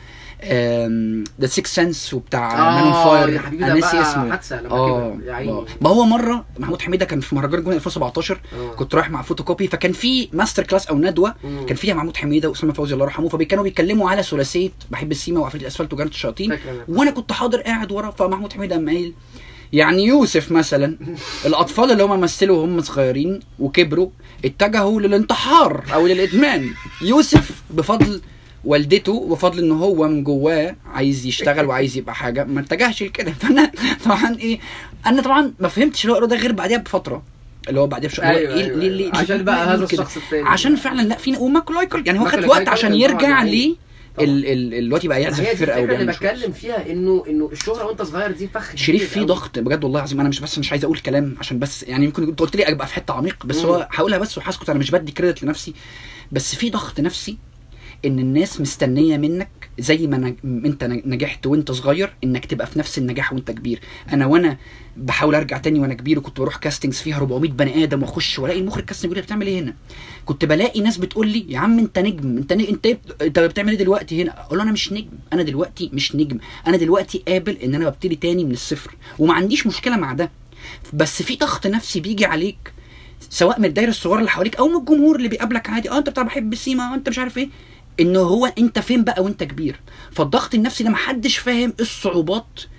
ذا سيكس سنس وبتاع مان اون اه فاير يا حبيبي انا ده ناسي بقى اسمه حادثه لما اه كبر يا عيني آه. ما هو مره محمود حميده كان في مهرجان الجونه 2017 آه. كنت رايح مع فوتوكوبي فكان في ماستر كلاس او ندوه مم. كان فيها محمود حميده واسامه فوزي الله يرحمه فكانوا بيتكلموا على ثلاثيه بحب السيما وعفريت الاسفلت وجنه الشياطين فاكر أنا. وانا كنت حاضر قاعد ورا فمحمود حميده قام قايل يعني يوسف مثلا الاطفال اللي هم مثلوا وهم صغيرين وكبروا اتجهوا للانتحار او للادمان يوسف بفضل والدته وبفضل ان هو من جواه عايز يشتغل وعايز يبقى حاجه ما اتجهش لكده فانا طبعا ايه انا طبعا ما فهمتش اللي هو ده غير بعدها بفتره اللي هو بعدها بشويه ايوه, أيوة, ليه- ليه- أيوة. عشان بقى ليه هذا كده؟ الشخص الثاني عشان فعلا لا في وماكولاي يعني هو خد ماكولاي وقت عشان كالكن طبعاً يرجع يعني. ليه طبعاً. ال ال الوقت يبقى ما يعزف هي دي فرقه الفكره اللي وبيعمل شغل. بتكلم فيها انه انه الشهره وانت صغير دي فخ شريف كبير في أوي. ضغط بجد والله العظيم انا مش بس مش عايز اقول كلام عشان بس يعني يمكن انت قلت لي ابقى في حته عميق بس مم. هو هقولها بس وهسكت انا مش بدي كريدت لنفسي بس في ضغط نفسي ان الناس مستنيه منك زي ما نج... انت نج- نجحت وانت صغير انك تبقى في نفس النجاح وانت كبير انا وانا بحاول ارجع تاني وانا كبير وكنت بروح كاستنجز فيها 400 بني ادم واخش والاقي المخرج كاستنج يقول لي بتعمل ايه هنا كنت بلاقي ناس بتقول لي يا عم انت نجم انت ن... انت انت بتعمل ايه دلوقتي هنا اقول له انا مش نجم انا دلوقتي مش نجم انا دلوقتي قابل ان انا ببتدي تاني من الصفر وما عنديش مشكله مع ده بس في ضغط نفسي بيجي عليك سواء من الدايره الصغيره اللي حواليك او من الجمهور اللي بيقابلك عادي اه انت بتاع بحب السيما وانت مش عارف ايه انه هو انت فين بقى وانت كبير فالضغط النفسي ده محدش فاهم ايه الصعوبات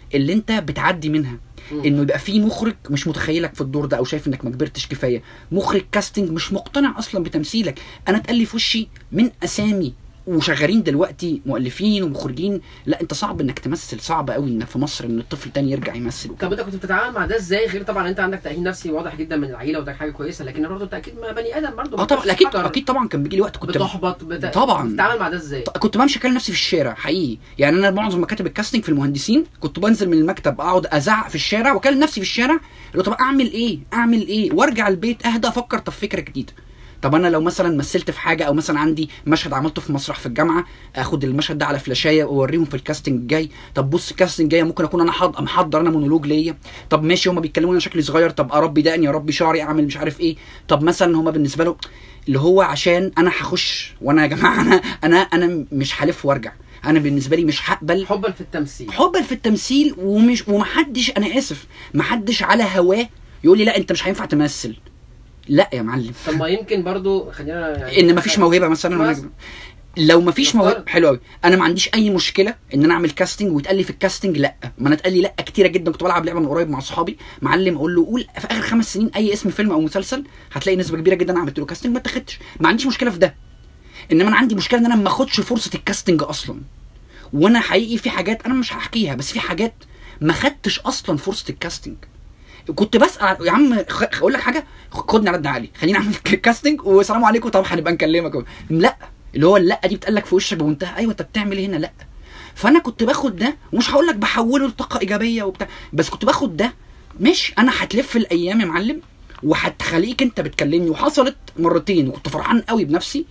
اللي انت بتعدي منها مم. انه يبقى في مخرج مش متخيلك في الدور ده او شايف انك ما كبرتش كفايه مخرج كاستنج مش مقتنع اصلا بتمثيلك انا اتقال لي في وشي من اسامي وشغالين دلوقتي مؤلفين ومخرجين لا انت صعب انك تمثل صعب قوي ان في مصر ان الطفل تاني يرجع يمثل وكده. طب انت كنت بتتعامل مع ده ازاي غير طبعا انت عندك تاهيل نفسي واضح جدا من العيله وده حاجه كويسه لكن برضه انت اكيد ما بني ادم برضه اه طبعا اكيد اكيد طبعا كان بيجي لي وقت كنت بتحبط بت... طبعاً. بتتعامل مع ده ازاي؟ كنت بمشي اكلم نفسي في الشارع حقيقي يعني انا معظم مكاتب الكاستنج في المهندسين كنت بنزل من المكتب اقعد ازعق في الشارع واكلم نفسي في الشارع اللي هو طب اعمل ايه اعمل ايه وارجع البيت اهدى افكر طب فكره جديده طب انا لو مثلا مثلت في حاجه او مثلا عندي مشهد عملته في مسرح في الجامعه اخد المشهد ده على فلاشايه واوريهم في الكاستنج الجاي طب بص الكاستنج جاي ممكن اكون انا حاضر محضر انا مونولوج ليا طب ماشي هما بيتكلموا انا شكلي صغير طب اربي دقني اربي شعري اعمل مش عارف ايه طب مثلا هما بالنسبه له اللي هو عشان انا هخش وانا يا جماعه انا انا انا مش هلف وارجع انا بالنسبه لي مش هقبل حبا في التمثيل حبا في التمثيل ومش ومحدش انا اسف محدش على هواه يقول لي لا انت مش هينفع تمثل لا يا معلم طب ما يمكن برضه خلينا يعني ان مفيش موهبه مثلا وأنا- مثلا. لو مفيش نفترض. موهبه حلو قوي انا ما عنديش اي مشكله ان انا اعمل كاستنج ويتقال لي في الكاستنج لا ما انا اتقال لي لا كتيره جدا كنت بلعب لعبه من قريب مع اصحابي معلم اقول له قول في اخر خمس سنين اي اسم فيلم او مسلسل هتلاقي نسبه كبيره جدا عملت له كاستنج ما اتاخدش ما عنديش مشكله في ده انما انا عندي مشكله ان انا ما اخدش فرصه الكاستنج اصلا وانا حقيقي في حاجات انا مش هحكيها بس في حاجات ما خدتش اصلا فرصه الكاستنج كنت بسال يا عم خ- اقول لك حاجه خدني على قد عالي خليني اعمل كاستنج والسلام عليكم طب هنبقى نكلمك لا اللي هو اللا دي بتقال لك في وشك بمنتهى ايوه انت بتعمل ايه هنا لا فانا كنت باخد ده ومش هقول لك بحوله لطاقه ايجابيه وبتاع بس كنت باخد ده مش انا هتلف الايام يا معلم وهتخليك انت بتكلمني وحصلت مرتين وكنت فرحان قوي بنفسي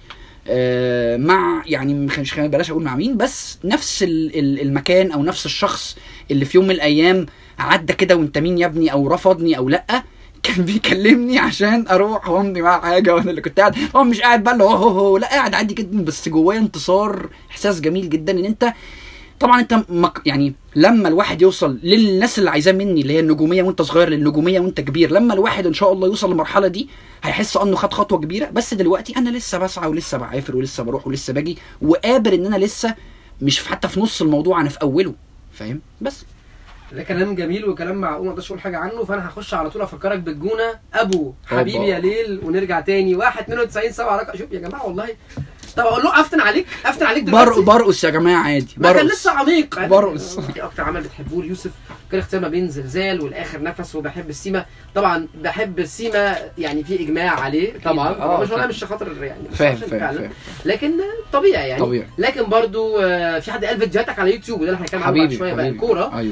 آه، مع يعني مش خلينا بلاش اقول مع مين بس نفس ال- ال- المكان او نفس الشخص اللي في يوم من الايام عدى كده وانت مين يا ابني او رفضني او لا كان بيكلمني عشان اروح وامضي معاه حاجه وانا اللي كنت قاعد هو مش قاعد بقى اللي هو هو هو لا قاعد عادي جدا بس جوايا انتصار احساس جميل جدا ان انت طبعا انت مك يعني لما الواحد يوصل للناس اللي عايزاه مني اللي هي النجوميه وانت صغير للنجوميه وانت كبير لما الواحد ان شاء الله يوصل للمرحله دي هيحس انه خد خطوه كبيره بس دلوقتي انا لسه بسعى ولسه بعافر ولسه بروح ولسه باجي وقابل ان انا لسه مش في- حتى في نص الموضوع انا في اوله فاهم بس ده كلام جميل وكلام معقول ما اقدرش اقول حاجه عنه فانا هخش على طول افكرك بالجونه ابو حبيبي أوبا. يا ليل ونرجع تاني 1 92 7 رقم شوف يا جماعه والله طب اقول له افتن عليك افتن عليك دلوقتي بر برقص يا جماعه عادي ما كان برقص لسه عميق برقص. في اكتر عمل بتحبوه ليوسف كان اختيار ما بين زلزال والاخر نفس وبحب السيما طبعا بحب السيما يعني في اجماع عليه طبعا آه، مش ولا فاهم. مش خاطر يعني بس فاهم عشان فاهم فعلا. فاهم لكن طبيعي يعني طبيعي. لكن برضو آه، في حد قال فيديوهاتك على يوتيوب وده اللي هنتكلم عنه بعد حبيبي شويه بقى حبيبي. الكوره ايوه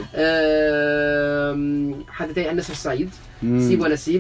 آم، حد تاني قال نسر السعيد مم. سيب ولا سيب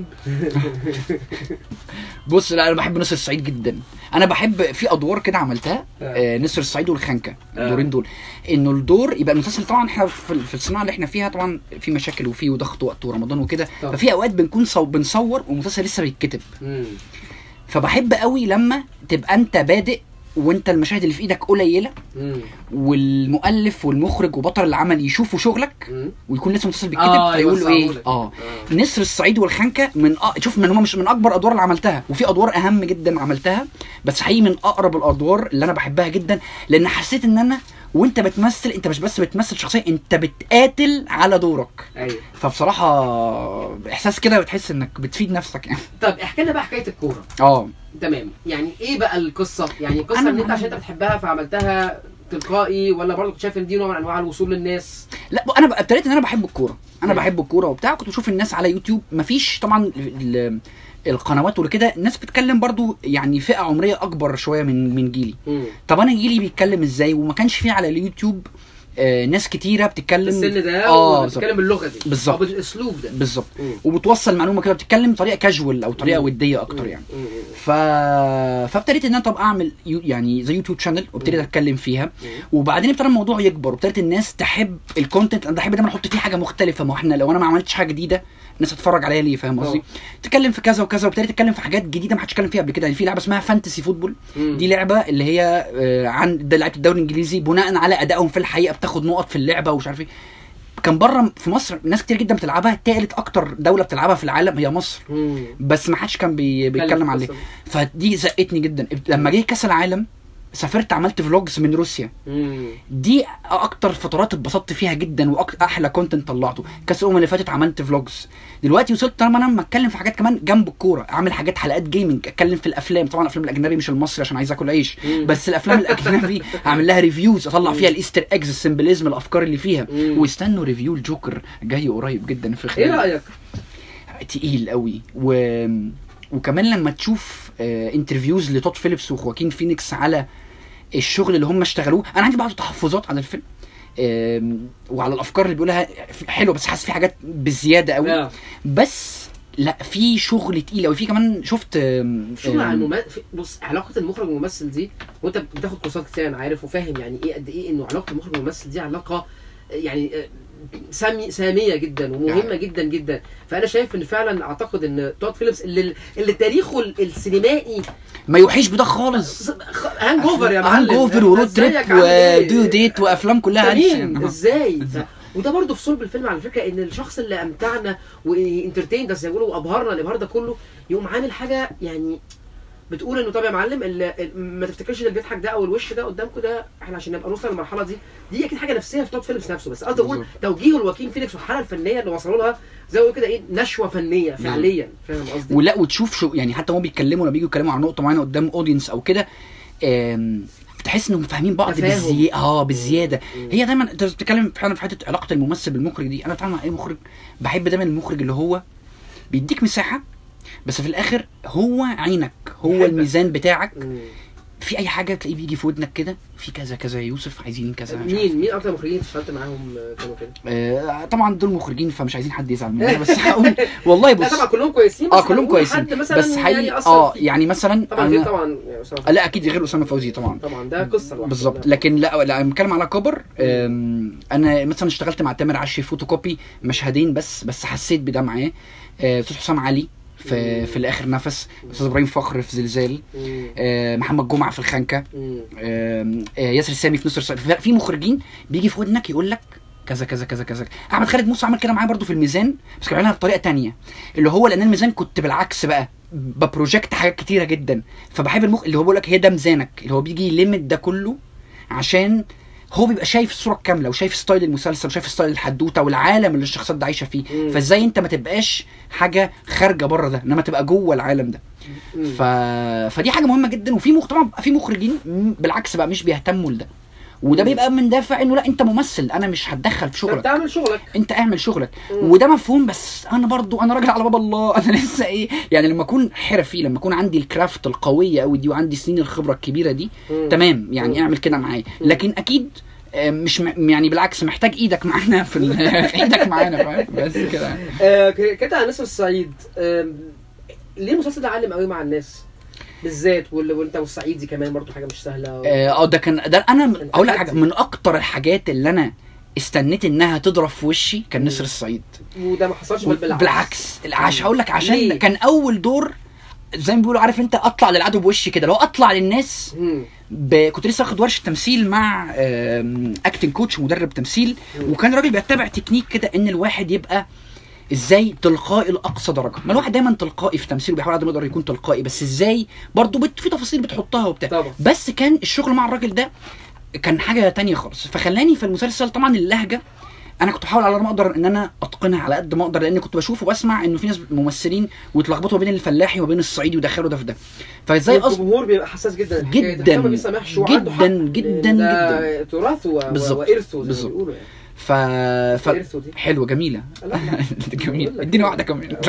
بص لا انا بحب نصر الصعيد جدا انا بحب في ادوار كده عملتها آه نسر الصعيد والخنكه آه. الدورين دول انه الدور يبقى المسلسل طبعا احنا في, في الصناعه اللي احنا فيها طبعا في مشاكل وفي وضغط وقت ورمضان وكده طبعا. ففي اوقات بنكون صو بنصور والمسلسل لسه بيتكتب مم. فبحب قوي لما تبقى انت بادئ وانت المشاهد اللي في ايدك قليله مم. والمؤلف والمخرج وبطل العمل يشوفوا شغلك مم. ويكون لسه المسلسل بيتكتب آه، فيقولوا ايه يوسعهولك. اه آه. نسر الصعيد والخنكه من أ... شوف من هم مش من اكبر الادوار اللي عملتها وفي ادوار اهم جدا عملتها بس حقيقي من اقرب الادوار اللي انا بحبها جدا لان حسيت ان انا وانت بتمثل انت مش بس بتمثل شخصيه انت بتقاتل على دورك ايوه فبصراحه احساس كده بتحس انك بتفيد نفسك يعني طب احكي لنا بقى حكايه الكوره اه تمام يعني ايه بقى القصه يعني القصه أنا ان انت ما- عشان انت بتحبها فعملتها تلقائي ولا برضه كنت شايف ان دي نوع من انواع الوصول للناس لا انا بقى ابتديت ان انا بحب الكوره انا مم. بحب الكوره وبتاع كنت بشوف الناس على يوتيوب مفيش طبعا ال- القنوات وكده الناس بتتكلم برضو يعني فئه عمريه اكبر شويه من من جيلي مم. طب انا جيلي بيتكلم ازاي وما كانش فيه على اليوتيوب آه ناس كتيره بتتكلم السن ده اه وبتتكلم باللغه دي بالظبط. او بالاسلوب ده بالظبط مم. وبتوصل معلومه كده بتتكلم بطريقه كاجوال او طريقه مم. وديه اكتر مم. يعني مم. ف... فابتديت ان انا طب اعمل يو... يعني زي يوتيوب شانل وابتديت مم. اتكلم فيها مم. وبعدين ابتدى الموضوع يكبر وابتدت الناس تحب الكونتنت انا بحب دايما احط فيه حاجه مختلفه ما هو احنا لو انا ما عملتش حاجه جديده الناس هتتفرج عليا ليه فاهم قصدي؟ اه. تتكلم في كذا وكذا وابتديت اتكلم في حاجات جديده ما حدش اتكلم فيها قبل كده يعني في لعبه اسمها فانتسي فوتبول مم. دي لعبه اللي هي آه، عن ده لعيبه الدوري الانجليزي بناء على ادائهم في الحقيقه بتاخد نقط في اللعبه ومش عارف ايه كان بره في مصر ناس كتير جدا بتلعبها تالت اكتر دوله بتلعبها في العالم هي مصر مم. بس ما حدش كان بي... بيتكلم عليه قصة. فدي زقتني جدا لما جه كاس العالم سافرت عملت فلوجز من روسيا مم. دي اكتر فترات اتبسطت فيها جدا واحلى كونتنت طلعته كاس الامم اللي فاتت عملت فلوجز دلوقتي وصلت لما انا لما اتكلم في حاجات كمان جنب الكوره اعمل حاجات حلقات جيمنج اتكلم في الافلام طبعا الافلام الاجنبي مش المصري عشان عايز اكل عيش مم. بس الافلام الاجنبي اعمل لها ريفيوز اطلع فيها الايستر ايجز السيمبليزم الافكار اللي فيها مم. واستنوا ريفيو الجوكر جاي قريب جدا في ايه خلال رايك؟ تقيل قوي و... وكمان لما تشوف آه انترفيوز لتود فيليبس وخواكين فينيكس على الشغل اللي هم اشتغلوه انا عندي بعض التحفظات على الفيلم آم، وعلى الافكار اللي بيقولها حلوه بس حاسس في حاجات بزياده قوي آه. بس لا في شغل تقيل قوي في كمان شفت آم، شغل على آم، الممثل بص علاقه المخرج والممثل دي وانت بتاخد كورسات كتير انا عارف وفاهم يعني ايه قد ايه انه علاقه المخرج والممثل دي علاقه يعني آه، سامي ساميه جدا ومهمه يعني. جدا جدا فانا شايف ان فعلا اعتقد ان تود فيليبس اللي اللي تاريخه السينمائي ما يوحيش بده خالص هانج اوفر يا معلم هانج اوفر ورود تريب ازيك عامل ايه؟ وديو ديت وافلام كلها أنت أكشن. مين ازاي ف... وده برضه في صلب الفيلم على فكره ان الشخص اللي امتعنا وانترتين ده زي ما بيقولوا وابهرنا الابهار ده كله يقوم عامل حاجه يعني بتقول انه طب يا معلم ال- ال- ما تفتكرش اللي بيضحك ده او الوش ده قدامكم ده احنا عشان نبقى نوصل للمرحله دي دي اكيد حاجه نفسيه في توب فيلمز نفسه بس قصدي اقول بالظبط. توجيهه لواكين فينيكس والحاله الفنيه اللي وصلوا لها زي ما بيقولوا كده ايه نشوه فنيه فعليا فاهم قصدي؟ ولا وتشوف شو يعني حتى هم بيتكلموا لما بييجوا يتكلموا عن نقطه معينه قدام اودينس او كده آم، تحس انهم فاهمين بعض تفاهم. بالزياده اه بالزياده مم. هي دايما انت بتتكلم فعلا في حته علاقه الممثل بالمخرج دي انا بتعامل مع اي مخرج بحب دايما المخرج اللي هو بيديك مساحه بس في الاخر هو عينك هو يحبك. الميزان بتاعك مم. في اي حاجه تلاقيه بيجي في ودنك كده في كذا كذا يا يوسف عايزين كذا مش عارف. مين مين اكتر مخرجين اشتغلت معاهم آه، كانوا كده؟ آه طبعا دول مخرجين فمش عايزين حد يزعل مننا بس هقول والله لا بص طبعا كلهم كويسين بس اه كلهم هنقول كويسين حد مثلا بس حقيقي يعني أثر اه فيك. يعني مثلا طبعا غير أنا- طبعا يا أسامة. لا اكيد غير اسامه فوزي طبعا طبعا ده قصه لوحدها. بالظبط لكن لا لا أنا بتكلم على كبر أم، انا مثلا اشتغلت مع تامر عشي فوتوكوبي مشهدين بس بس حسيت بده معاه أه، استاذ حسام علي في مم. في الاخر نفس استاذ ابراهيم فخر في زلزال مم. أه، محمد جمعه في الخنكه مم. أم، أه، ياسر السامي في نصر الصعيد في مخرجين بيجي في ودنك يقول لك كذا كذا كذا كذا احمد خالد موسى عمل كده معايا برضو في الميزان بس كان بيعملها بطريقه تانية اللي هو لان الميزان كنت بالعكس بقى ببروجكت حاجات كتيره جدا فبحب المخ اللي هو بيقول لك هي ده ميزانك اللي هو بيجي يلمت ده كله عشان هو بيبقى شايف الصوره الكامله وشايف ستايل المسلسل وشايف ستايل الحدوته والعالم اللي الشخصيات ده عايشه فيه مم. فازاي انت ما تبقاش حاجه خارجه بره ده انما تبقى جوه العالم ده مم. ف... فدي حاجه مهمه جدا وفي مخ... طبعا في مخرجين م- بالعكس بقى مش بيهتموا لده وده مم. بيبقى من دافع انه لا انت ممثل انا مش هتدخل في شغلك انت اعمل شغلك انت اعمل شغلك مم. وده مفهوم بس انا برضو انا راجل على باب الله انا لسه ايه يعني لما اكون حرفي لما اكون عندي الكرافت القويه قوي دي وعندي سنين الخبره الكبيره دي مم. تمام يعني مم. اعمل كده معايا مم. لكن اكيد آه، مش م... يعني بالعكس محتاج ايدك معانا في ال... ايدك معانا فاهم بس كده آه، ك- كده على نسر الصعيد آم، ليه المسلسل ده علم قوي مع الناس بالذات وال- وانت والصعيدي كمان برضو حاجه مش سهله اه آه، ده كان ده انا انت اقول لك خدت- حاجه من اكتر الحاجات اللي انا استنيت انها تضرب في وشي كان مم. نسر الصعيد وده ما حصلش بل بالعكس بالعكس العش هقول لك عشان ليه؟ كان اول دور زي ما بيقولوا عارف انت اطلع للعدو بوشي كده لو اطلع للناس مم. ب... كنت لسه واخد ورشه تمثيل مع اكتنج كوتش مدرب تمثيل مم. وكان الراجل بيتبع تكنيك كده ان الواحد يبقى ازاي تلقائي لاقصى درجه ما الواحد دايما تلقائي في تمثيله بيحاول قد ما يقدر يكون تلقائي بس ازاي برضه بت... في تفاصيل بتحطها وبتاع طبعا بس كان الشغل مع الراجل ده كان حاجه تانية خالص فخلاني في المسلسل طبعا اللهجه انا كنت بحاول على قد ما اقدر ان انا اتقنها على قد ما اقدر لان كنت بشوف وبسمع انه في ناس ممثلين ويتلخبطوا ما بين الفلاحي وما بين الصعيدي ويدخلوا ده في ده فازاي اصلا الجمهور بيبقى حساس جدا الحكاية دي. جداً. حتى ما بيسامحش وعنده حق. جداً، جداً، ده تراثه و- بالظبط. وارثه زي ما بالظبط. بيقولوا يعني ف... ف... ارثه دي حلوه جميله لا، لا. جميل بقول لك. اديني واحده كمان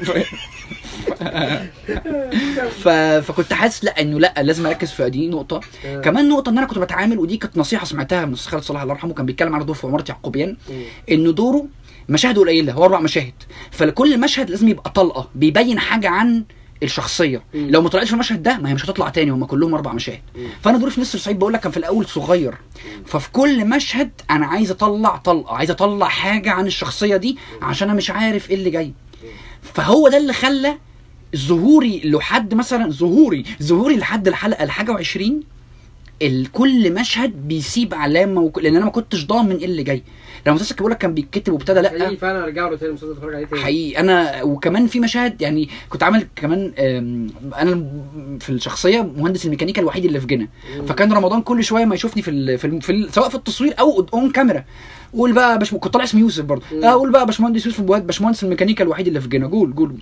ف... فكنت حاسس لا انه لا لازم اركز في دي نقطه آه. كمان نقطه ان انا كنت بتعامل ودي كانت نصيحه سمعتها من الاستاذ خالد صلاح الله يرحمه كان بيتكلم على دور في عماره يعقوبيان مم. انه دوره مشاهده قليله هو اربع مشاهد فلكل مشهد لازم يبقى طلقه بيبين حاجه عن الشخصيه مم. لو ما طلعتش في المشهد ده ما هي مش هتطلع تاني هم كلهم اربع مشاهد مم. فانا دوري في نصر الصعيد بقول لك كان في الاول صغير ففي كل مشهد انا عايز اطلع طلقه عايز اطلع حاجه عن الشخصيه دي عشان انا مش عارف ايه اللي جاي فهو ده اللي خلى ظهوري لحد مثلا ظهوري ظهوري لحد الحلقه الحاجه و20 ال- كل مشهد بيسيب علامه وك... لان انا ما كنتش ضامن ايه اللي جاي لما المسلسل كان بيقول لك كان بيتكتب وابتدى لا حقيقي فعلا ارجع له تاني المسلسل اتفرج عليه تاني حقيقي انا وكمان في مشاهد يعني كنت عامل كمان آم، انا الم- في الشخصيه مهندس الميكانيكا الوحيد اللي في جنة مم. فكان رمضان كل شويه ما يشوفني في ال في, ال في ال سواء في التصوير او اون كاميرا قول بقى باش كنت طالع اسمي يوسف برضه مم. اقول بقى باشمهندس يوسف بواد باشمهندس الميكانيكا الوحيد اللي في جنة قول قول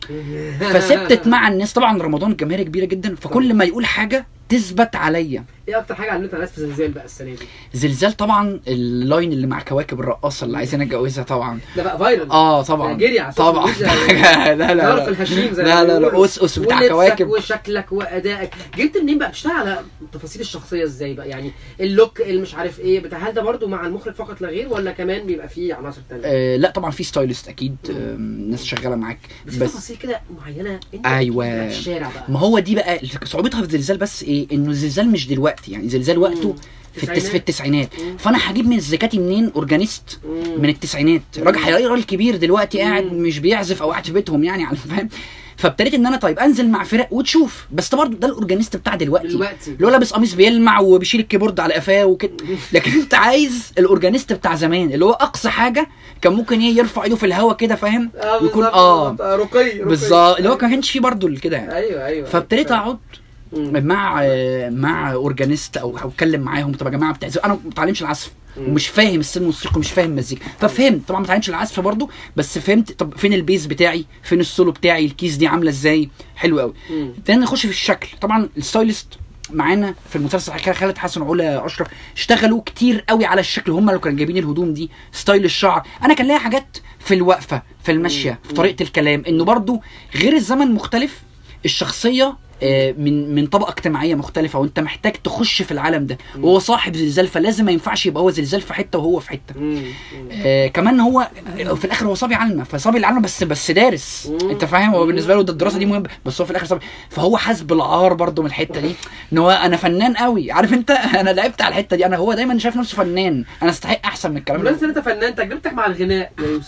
فثبتت مع الناس طبعا رمضان جماهيريه كبيره جدا فكل ما يقول حاجه تثبت عليا ايه اكتر حاجه علمتها الناس في زلزال بقى السنه دي زلزال طبعا اللاين اللي مع كواكب الرقاصه اللي عايزين اتجوزها طبعا ده بقى فايرال اه طبعا جري على السوشيال طبعا ميديا. لا لا لا لا في الهشيم زي ما لا لا لا بيقولوا. أس أس بتاع ولبسك كواكب وشكلك وادائك جبت منين بقى بتشتغل على تفاصيل الشخصيه ازاي بقى يعني اللوك اللي مش عارف ايه بتاع هل ده برضو مع المخرج فقط لا غير ولا كمان بيبقى فيه عناصر تانية آه لا طبعا في ستايلست اكيد آه ناس شغاله معاك بس, بس تفاصيل كده معينه انت أيوة. بتجيبها في الشارع بقى ما هو دي بقى صعوبتها في الزلزال بس ايه انه الزلزال مش دلوقتي يعني زلزال وقته مم. في التس في التسعينات مم. فانا هجيب من الزكاتي منين اورجانيست مم. من التسعينات مم. راجل هيلاقي راجل كبير دلوقتي قاعد مم. مش بيعزف او قاعد في بيتهم يعني على فاهم فابتديت ان انا طيب انزل مع فرق وتشوف بس برضه ده الاورجانيست بتاع دلوقتي دلوقتي اللي هو لابس قميص بيلمع وبيشيل الكيبورد على قفاه وكده لكن انت عايز الاورجانيست بتاع زمان اللي هو اقصى حاجه كان ممكن ايه يرفع ايده في الهواء كده فاهم آه يكون بالظبط، اه بالظبط. آه، رقي رقي. بالظبط اللي هو ما كانش فيه برضه كده يعني ايوه ايوه فابتديت اقعد مم. مع مع اورجانيست او او اتكلم معاهم طب يا جماعه بتعزف انا ما بتعلمش العزف مم. ومش فاهم السن الموسيقي ومش فاهم مزيكا ففهمت طبعا ما بتعلمش العزف برضه بس فهمت طب فين البيز بتاعي فين السولو بتاعي الكيس دي عامله ازاي حلو قوي مم. تاني نخش في الشكل طبعا الستايلست معانا في المسلسل حكايه خالد حسن وعلا اشرف اشتغلوا كتير قوي على الشكل هم اللي كانوا جايبين الهدوم دي ستايل الشعر انا كان ليا حاجات في الوقفه في المشيه في طريقه الكلام انه برضو غير الزمن مختلف الشخصيه آه، من من طبقه اجتماعيه مختلفه وانت محتاج تخش في العالم ده وهو صاحب زلزال فلازم ما ينفعش يبقى هو زلزال في حته وهو في حته مم. مم. آه كمان هو في الاخر هو صبي علمه فصبي العلمه بس بس دارس مم. انت فاهم هو بالنسبه له ده الدراسه دي مهمه بس هو في الاخر صبي فهو حاسس بالعار برضه من الحته دي ان هو انا فنان قوي عارف انت انا لعبت على الحته دي انا هو دايما شايف نفسه فنان انا استحق احسن من الكلام بمناسبه ده ان انت فنان تجربتك مع الغناء يا يوسف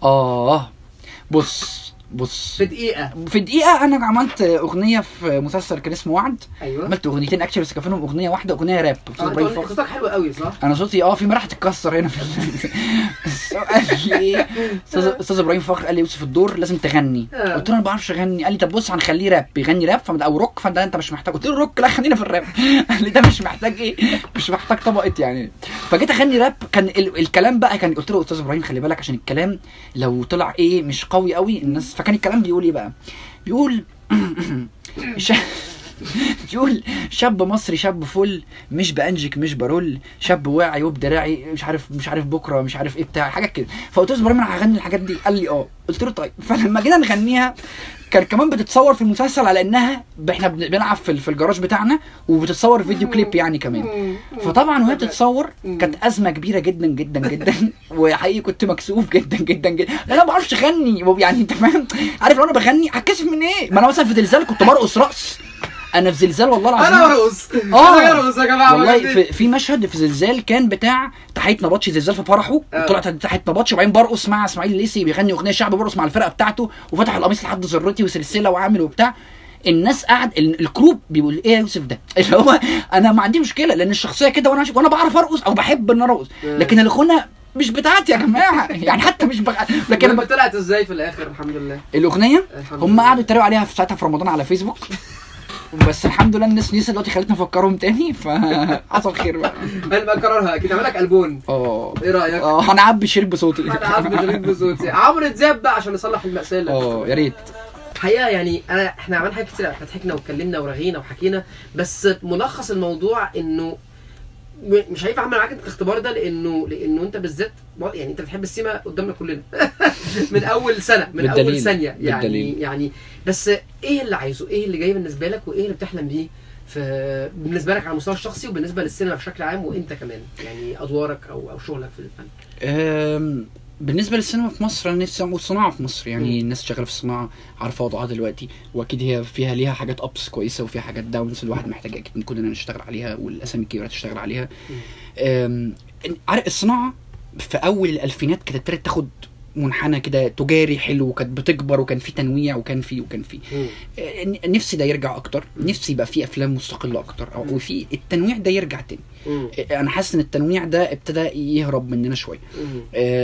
اه بص بص في دقيقه في دقيقه انا عملت اغنيه في مسلسل كان اسمه وعد ايوه عملت اغنيتين اكشن بس كان فيهم اغنيه واحده اغنيه راب اه انت قلت صوتك حلو قوي صح؟ انا صوتي اه في مرة هتتكسر هنا في ال- بس هو قال لي ايه استاذ استاذ ابراهيم فخر قال لي يوسف الدور لازم تغني آه. قلت له انا ما بعرفش اغني قال لي طب بص هنخليه راب بيغني راب فمد- او روك فده انت مش محتاج قلت له روك لا خلينا في الراب قال لي ده مش محتاج ايه مش محتاج طبقه يعني فجيت اغني راب كان ال... الكلام بقى كان قلت له استاذ ابراهيم خلي بالك عشان الكلام لو طلع ايه مش قوي قوي الناس فكان الكلام بيقول ايه بقى بيقول ش... بيقول شاب مصري شاب فل مش بانجك مش برول شاب واعي وبدراعي مش عارف مش عارف بكره مش عارف ايه بتاع حاجات كده فقلت له يا ابراهيم انا هغني الحاجات دي قال لي اه قلت له طيب فلما جينا نغنيها كان كمان بتتصور في المسلسل على انها احنا بن- بنلعب في في الجراج بتاعنا وبتتصور فيديو كليب يعني كمان فطبعا وهي بتتصور كانت ازمه كبيره جدا جدا جدا وحقيقي كنت مكسوف جدا جدا جدا لان انا ما بعرفش اغني يعني انت فاهم عارف لو انا بغني هتكسف من ايه ما انا مثلا في زلزال كنت برقص رقص انا في زلزال والله العظيم انا برقص آه. انا برقص يا جماعه والله بجد. في, في مشهد في زلزال كان بتاع تحيه نبطشي زلزال في فرحه آه. طلعت تحيه نبطشي وبعدين برقص مع اسماعيل الليسي بيغني اغنيه شعبي برقص مع الفرقه بتاعته وفتح القميص لحد ذرتي وسلسله وعامل وبتاع الناس قاعد ال- الكروب بيقول ايه يا يوسف ده اللي هو انا ما عندي مشكله لان الشخصيه كده وانا وانا بعرف ارقص او بحب ان أنا ارقص آه. لكن الغنى مش بتاعتي يا جماعه يعني حتى مش بغ... لكن لما أنا ب... طلعت ازاي في الاخر الحمد لله الاغنيه الحمد هم لله. قعدوا يتريقوا عليها في ساعتها في رمضان على فيسبوك بس الحمد لله الناس نسيت دلوقتي خلتني افكرهم تاني فحصل خير بقى انا بقى اكررها اكيد اعمل لك البوم اه ايه رايك؟ اه هنعبي شريط بصوتي انا عم غريب بصوتي عمرو دياب بقى عشان نصلح المأساة اللي اه يا ريت الحقيقه يعني انا احنا عملنا حاجات كتير احنا ضحكنا واتكلمنا ورغينا وحكينا بس ملخص الموضوع انه م- مش هينفع اعمل معاك الاختبار ده لانه لانه انت بالذات يعني انت بتحب السيما قدامنا كلنا من اول سنه من اول بالدليل. ثانيه يعني بالدليل. يعني بس ايه اللي عايزه ايه اللي جاي بالنسبه لك وايه اللي بتحلم بيه في بالنسبه لك على المستوى الشخصي وبالنسبه للسينما بشكل عام وانت كمان يعني ادوارك او او شغلك في الفن أم، بالنسبه للسينما في مصر انا نفسي والصناعه في مصر يعني الناس شغاله في الصناعه عارفه وضعها دلوقتي واكيد هي فيها ليها حاجات ابس كويسه وفيها حاجات داونز الواحد محتاج اكيد من كلنا نشتغل عليها والاسامي الكبيره تشتغل عليها أم، عارف الصناعه في اول الالفينات كانت ابتدت تاخد منحنى كده تجاري حلو وكانت بتكبر وكان في تنويع وكان في وكان في مم. آه، نفسي ده يرجع اكتر نفسي يبقى في افلام مستقله اكتر او مم. وفي التنويع ده يرجع تاني مم. آه، انا حاسس ان التنويع ده ابتدى يهرب مننا شويه مم.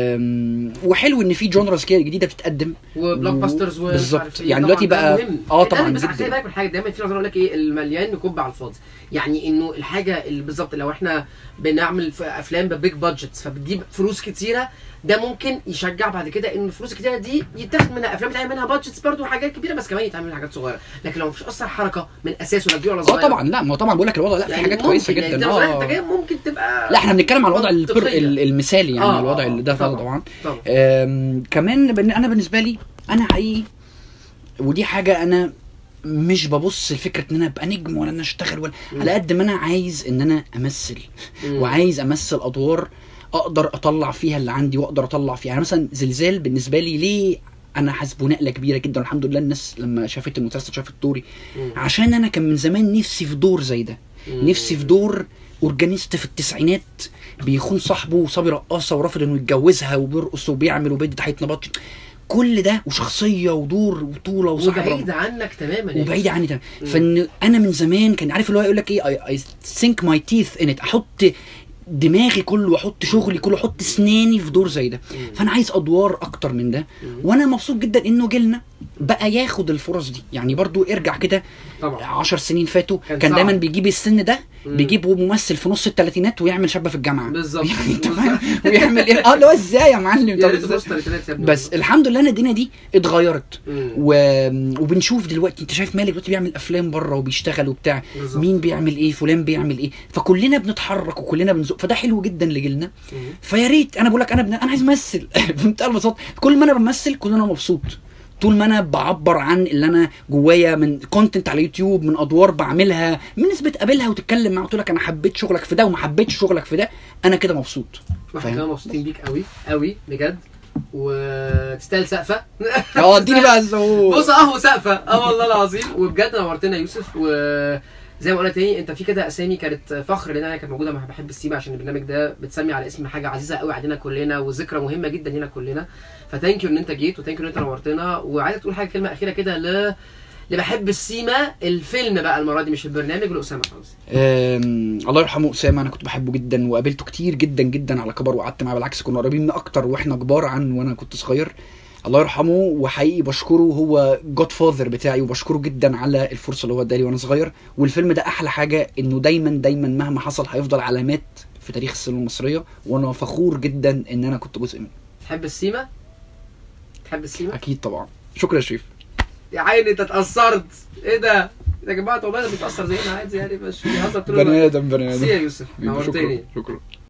آم، وحلو ان في جونرز كده جديده بتتقدم وبلوك باسترز و بالظبط. يعني دلوقتي بقى- اه آه طبعا طبعاً بس جداً. خلي بالك من حاجه دايما في نظره يقول لك ايه المليان يكب على الفاضي يعني انه الحاجه اللي بالظبط لو احنا بنعمل في افلام ببيج بادجتس فبتجيب فلوس كتيره ده ممكن يشجع بعد كده ان الفلوس الكتيره دي يتاخد منها افلام يتعمل منها بادجتس برضه وحاجات كبيره بس كمان يتعمل منها حاجات صغيره لكن لو مفيش اصلا حركه من اساسه لا كبير ولا اه صغير طبعا لا ما هو طبعا بقول لك الوضع لا في يعني حاجات ممكن كويسه يعني جدا ده صغير اه انت جاي ممكن تبقى لا احنا بنتكلم على الوضع البر... منطقية. ال- المثالي يعني آه، الوضع آه، اللي ده طبعاً. طبعا طبعا أم، كمان بن- انا بالنسبه لي انا حقيقي ودي حاجه انا مش ببص لفكره ان انا ابقى نجم ولا ان أنا اشتغل ولا مم. على قد ما انا عايز ان انا امثل مم. وعايز امثل ادوار اقدر اطلع فيها اللي عندي واقدر اطلع فيها يعني مثلا زلزال بالنسبه لي ليه انا حاسبه نقله كبيره جدا والحمد لله الناس لما شافت المسلسل شافت دوري مم. عشان انا كان من زمان نفسي في دور زي ده مم. نفسي في دور اورجانيست في التسعينات بيخون صاحبه وصبي رقاصه ورافض انه يتجوزها وبيرقص وبيعمل وبيدي تحيه نبطش كل ده وشخصيه ودور وبطوله وصاحب وبعيد عنك تماما يعني. وبعيد عني تمام مم. فان انا من زمان كان عارف اللي هو يقول لك ايه اي سينك ماي تيث ان احط دماغي كله واحط شغلي كله احط اسناني في دور زي ده مم. فانا عايز ادوار اكتر من ده مم. وانا مبسوط جدا انه جيلنا بقى ياخد الفرص دي يعني برضو ارجع كده طبعا عشر سنين فاتوا كان كان, صعب. دايما بيجيب السن ده مم. بيجيب ممثل في نص الثلاثينات ويعمل شابه في الجامعه بالظبط يعني انت فاهم ويعمل ايه اه اللي هو ازاي يا معلم يا طب ريت إزاي؟ تبص تلاتينات يا ابني بس الحمد لله ان الدنيا دي اتغيرت مم. و... وبنشوف دلوقتي انت شايف مالك دلوقتي بيعمل افلام بره وبيشتغل وبتاع بالظبط. مين بيعمل ايه فلان بيعمل ايه فكلنا بنتحرك وكلنا بنزق فده حلو جدا لجيلنا مم. فيا ريت انا بقول لك انا بن... انا عايز امثل بمنتهى البساطه كل ما انا بمثل كل ما انا مبسوط طول ما انا بعبر عن اللي انا جوايا من كونتنت على يوتيوب من ادوار بعملها من ناس بتقابلها وتتكلم معاها تقول لك انا حبيت شغلك في ده وما حبيتش شغلك في ده انا كده مبسوط واحنا فاهم؟ كمان مبسوطين بيك قوي قوي بجد وتستاهل سقفه اه اديني بقى الزهور بص اهو سقفه اه والله العظيم وبجد نورتنا يا يوسف وزي ما قلنا تاني انت في كده اسامي كانت فخر لان انا كانت موجوده مع بحب السيما عشان البرنامج ده بتسمي على اسم حاجه عزيزه قوي علينا كلنا وذكرى مهمه جدا لينا كلنا فثانك يو ان انت جيت وثانك يو ان انت نورتنا وعايزك تقول حاجه كلمه اخيره كده ل اللي بحب السيما الفيلم بقى المره دي مش البرنامج لاسامه فوزي أم، الله يرحمه اسامه انا كنت بحبه جدا وقابلته كتير جدا جدا على كبر وقعدت معاه بالعكس كنا قريبين من اكتر واحنا كبار عن وانا كنت صغير الله يرحمه وحقيقي بشكره هو جود فاذر بتاعي وبشكره جدا على الفرصه اللي هو ادالي وانا صغير والفيلم ده احلى حاجه انه دايما دايما مهما حصل هيفضل علامات في تاريخ السينما المصريه وانا فخور جدا ان انا كنت جزء منه تحب السيما تحب السيما اكيد طبعا شكرا يا شريف يا عيني انت اتاثرت ايه ده يا جماعه والله ده بيتاثر زينا عادي يعني مش بيهزر طول الوقت ادم بني سي يا يوسف شكرا نورتني شكرا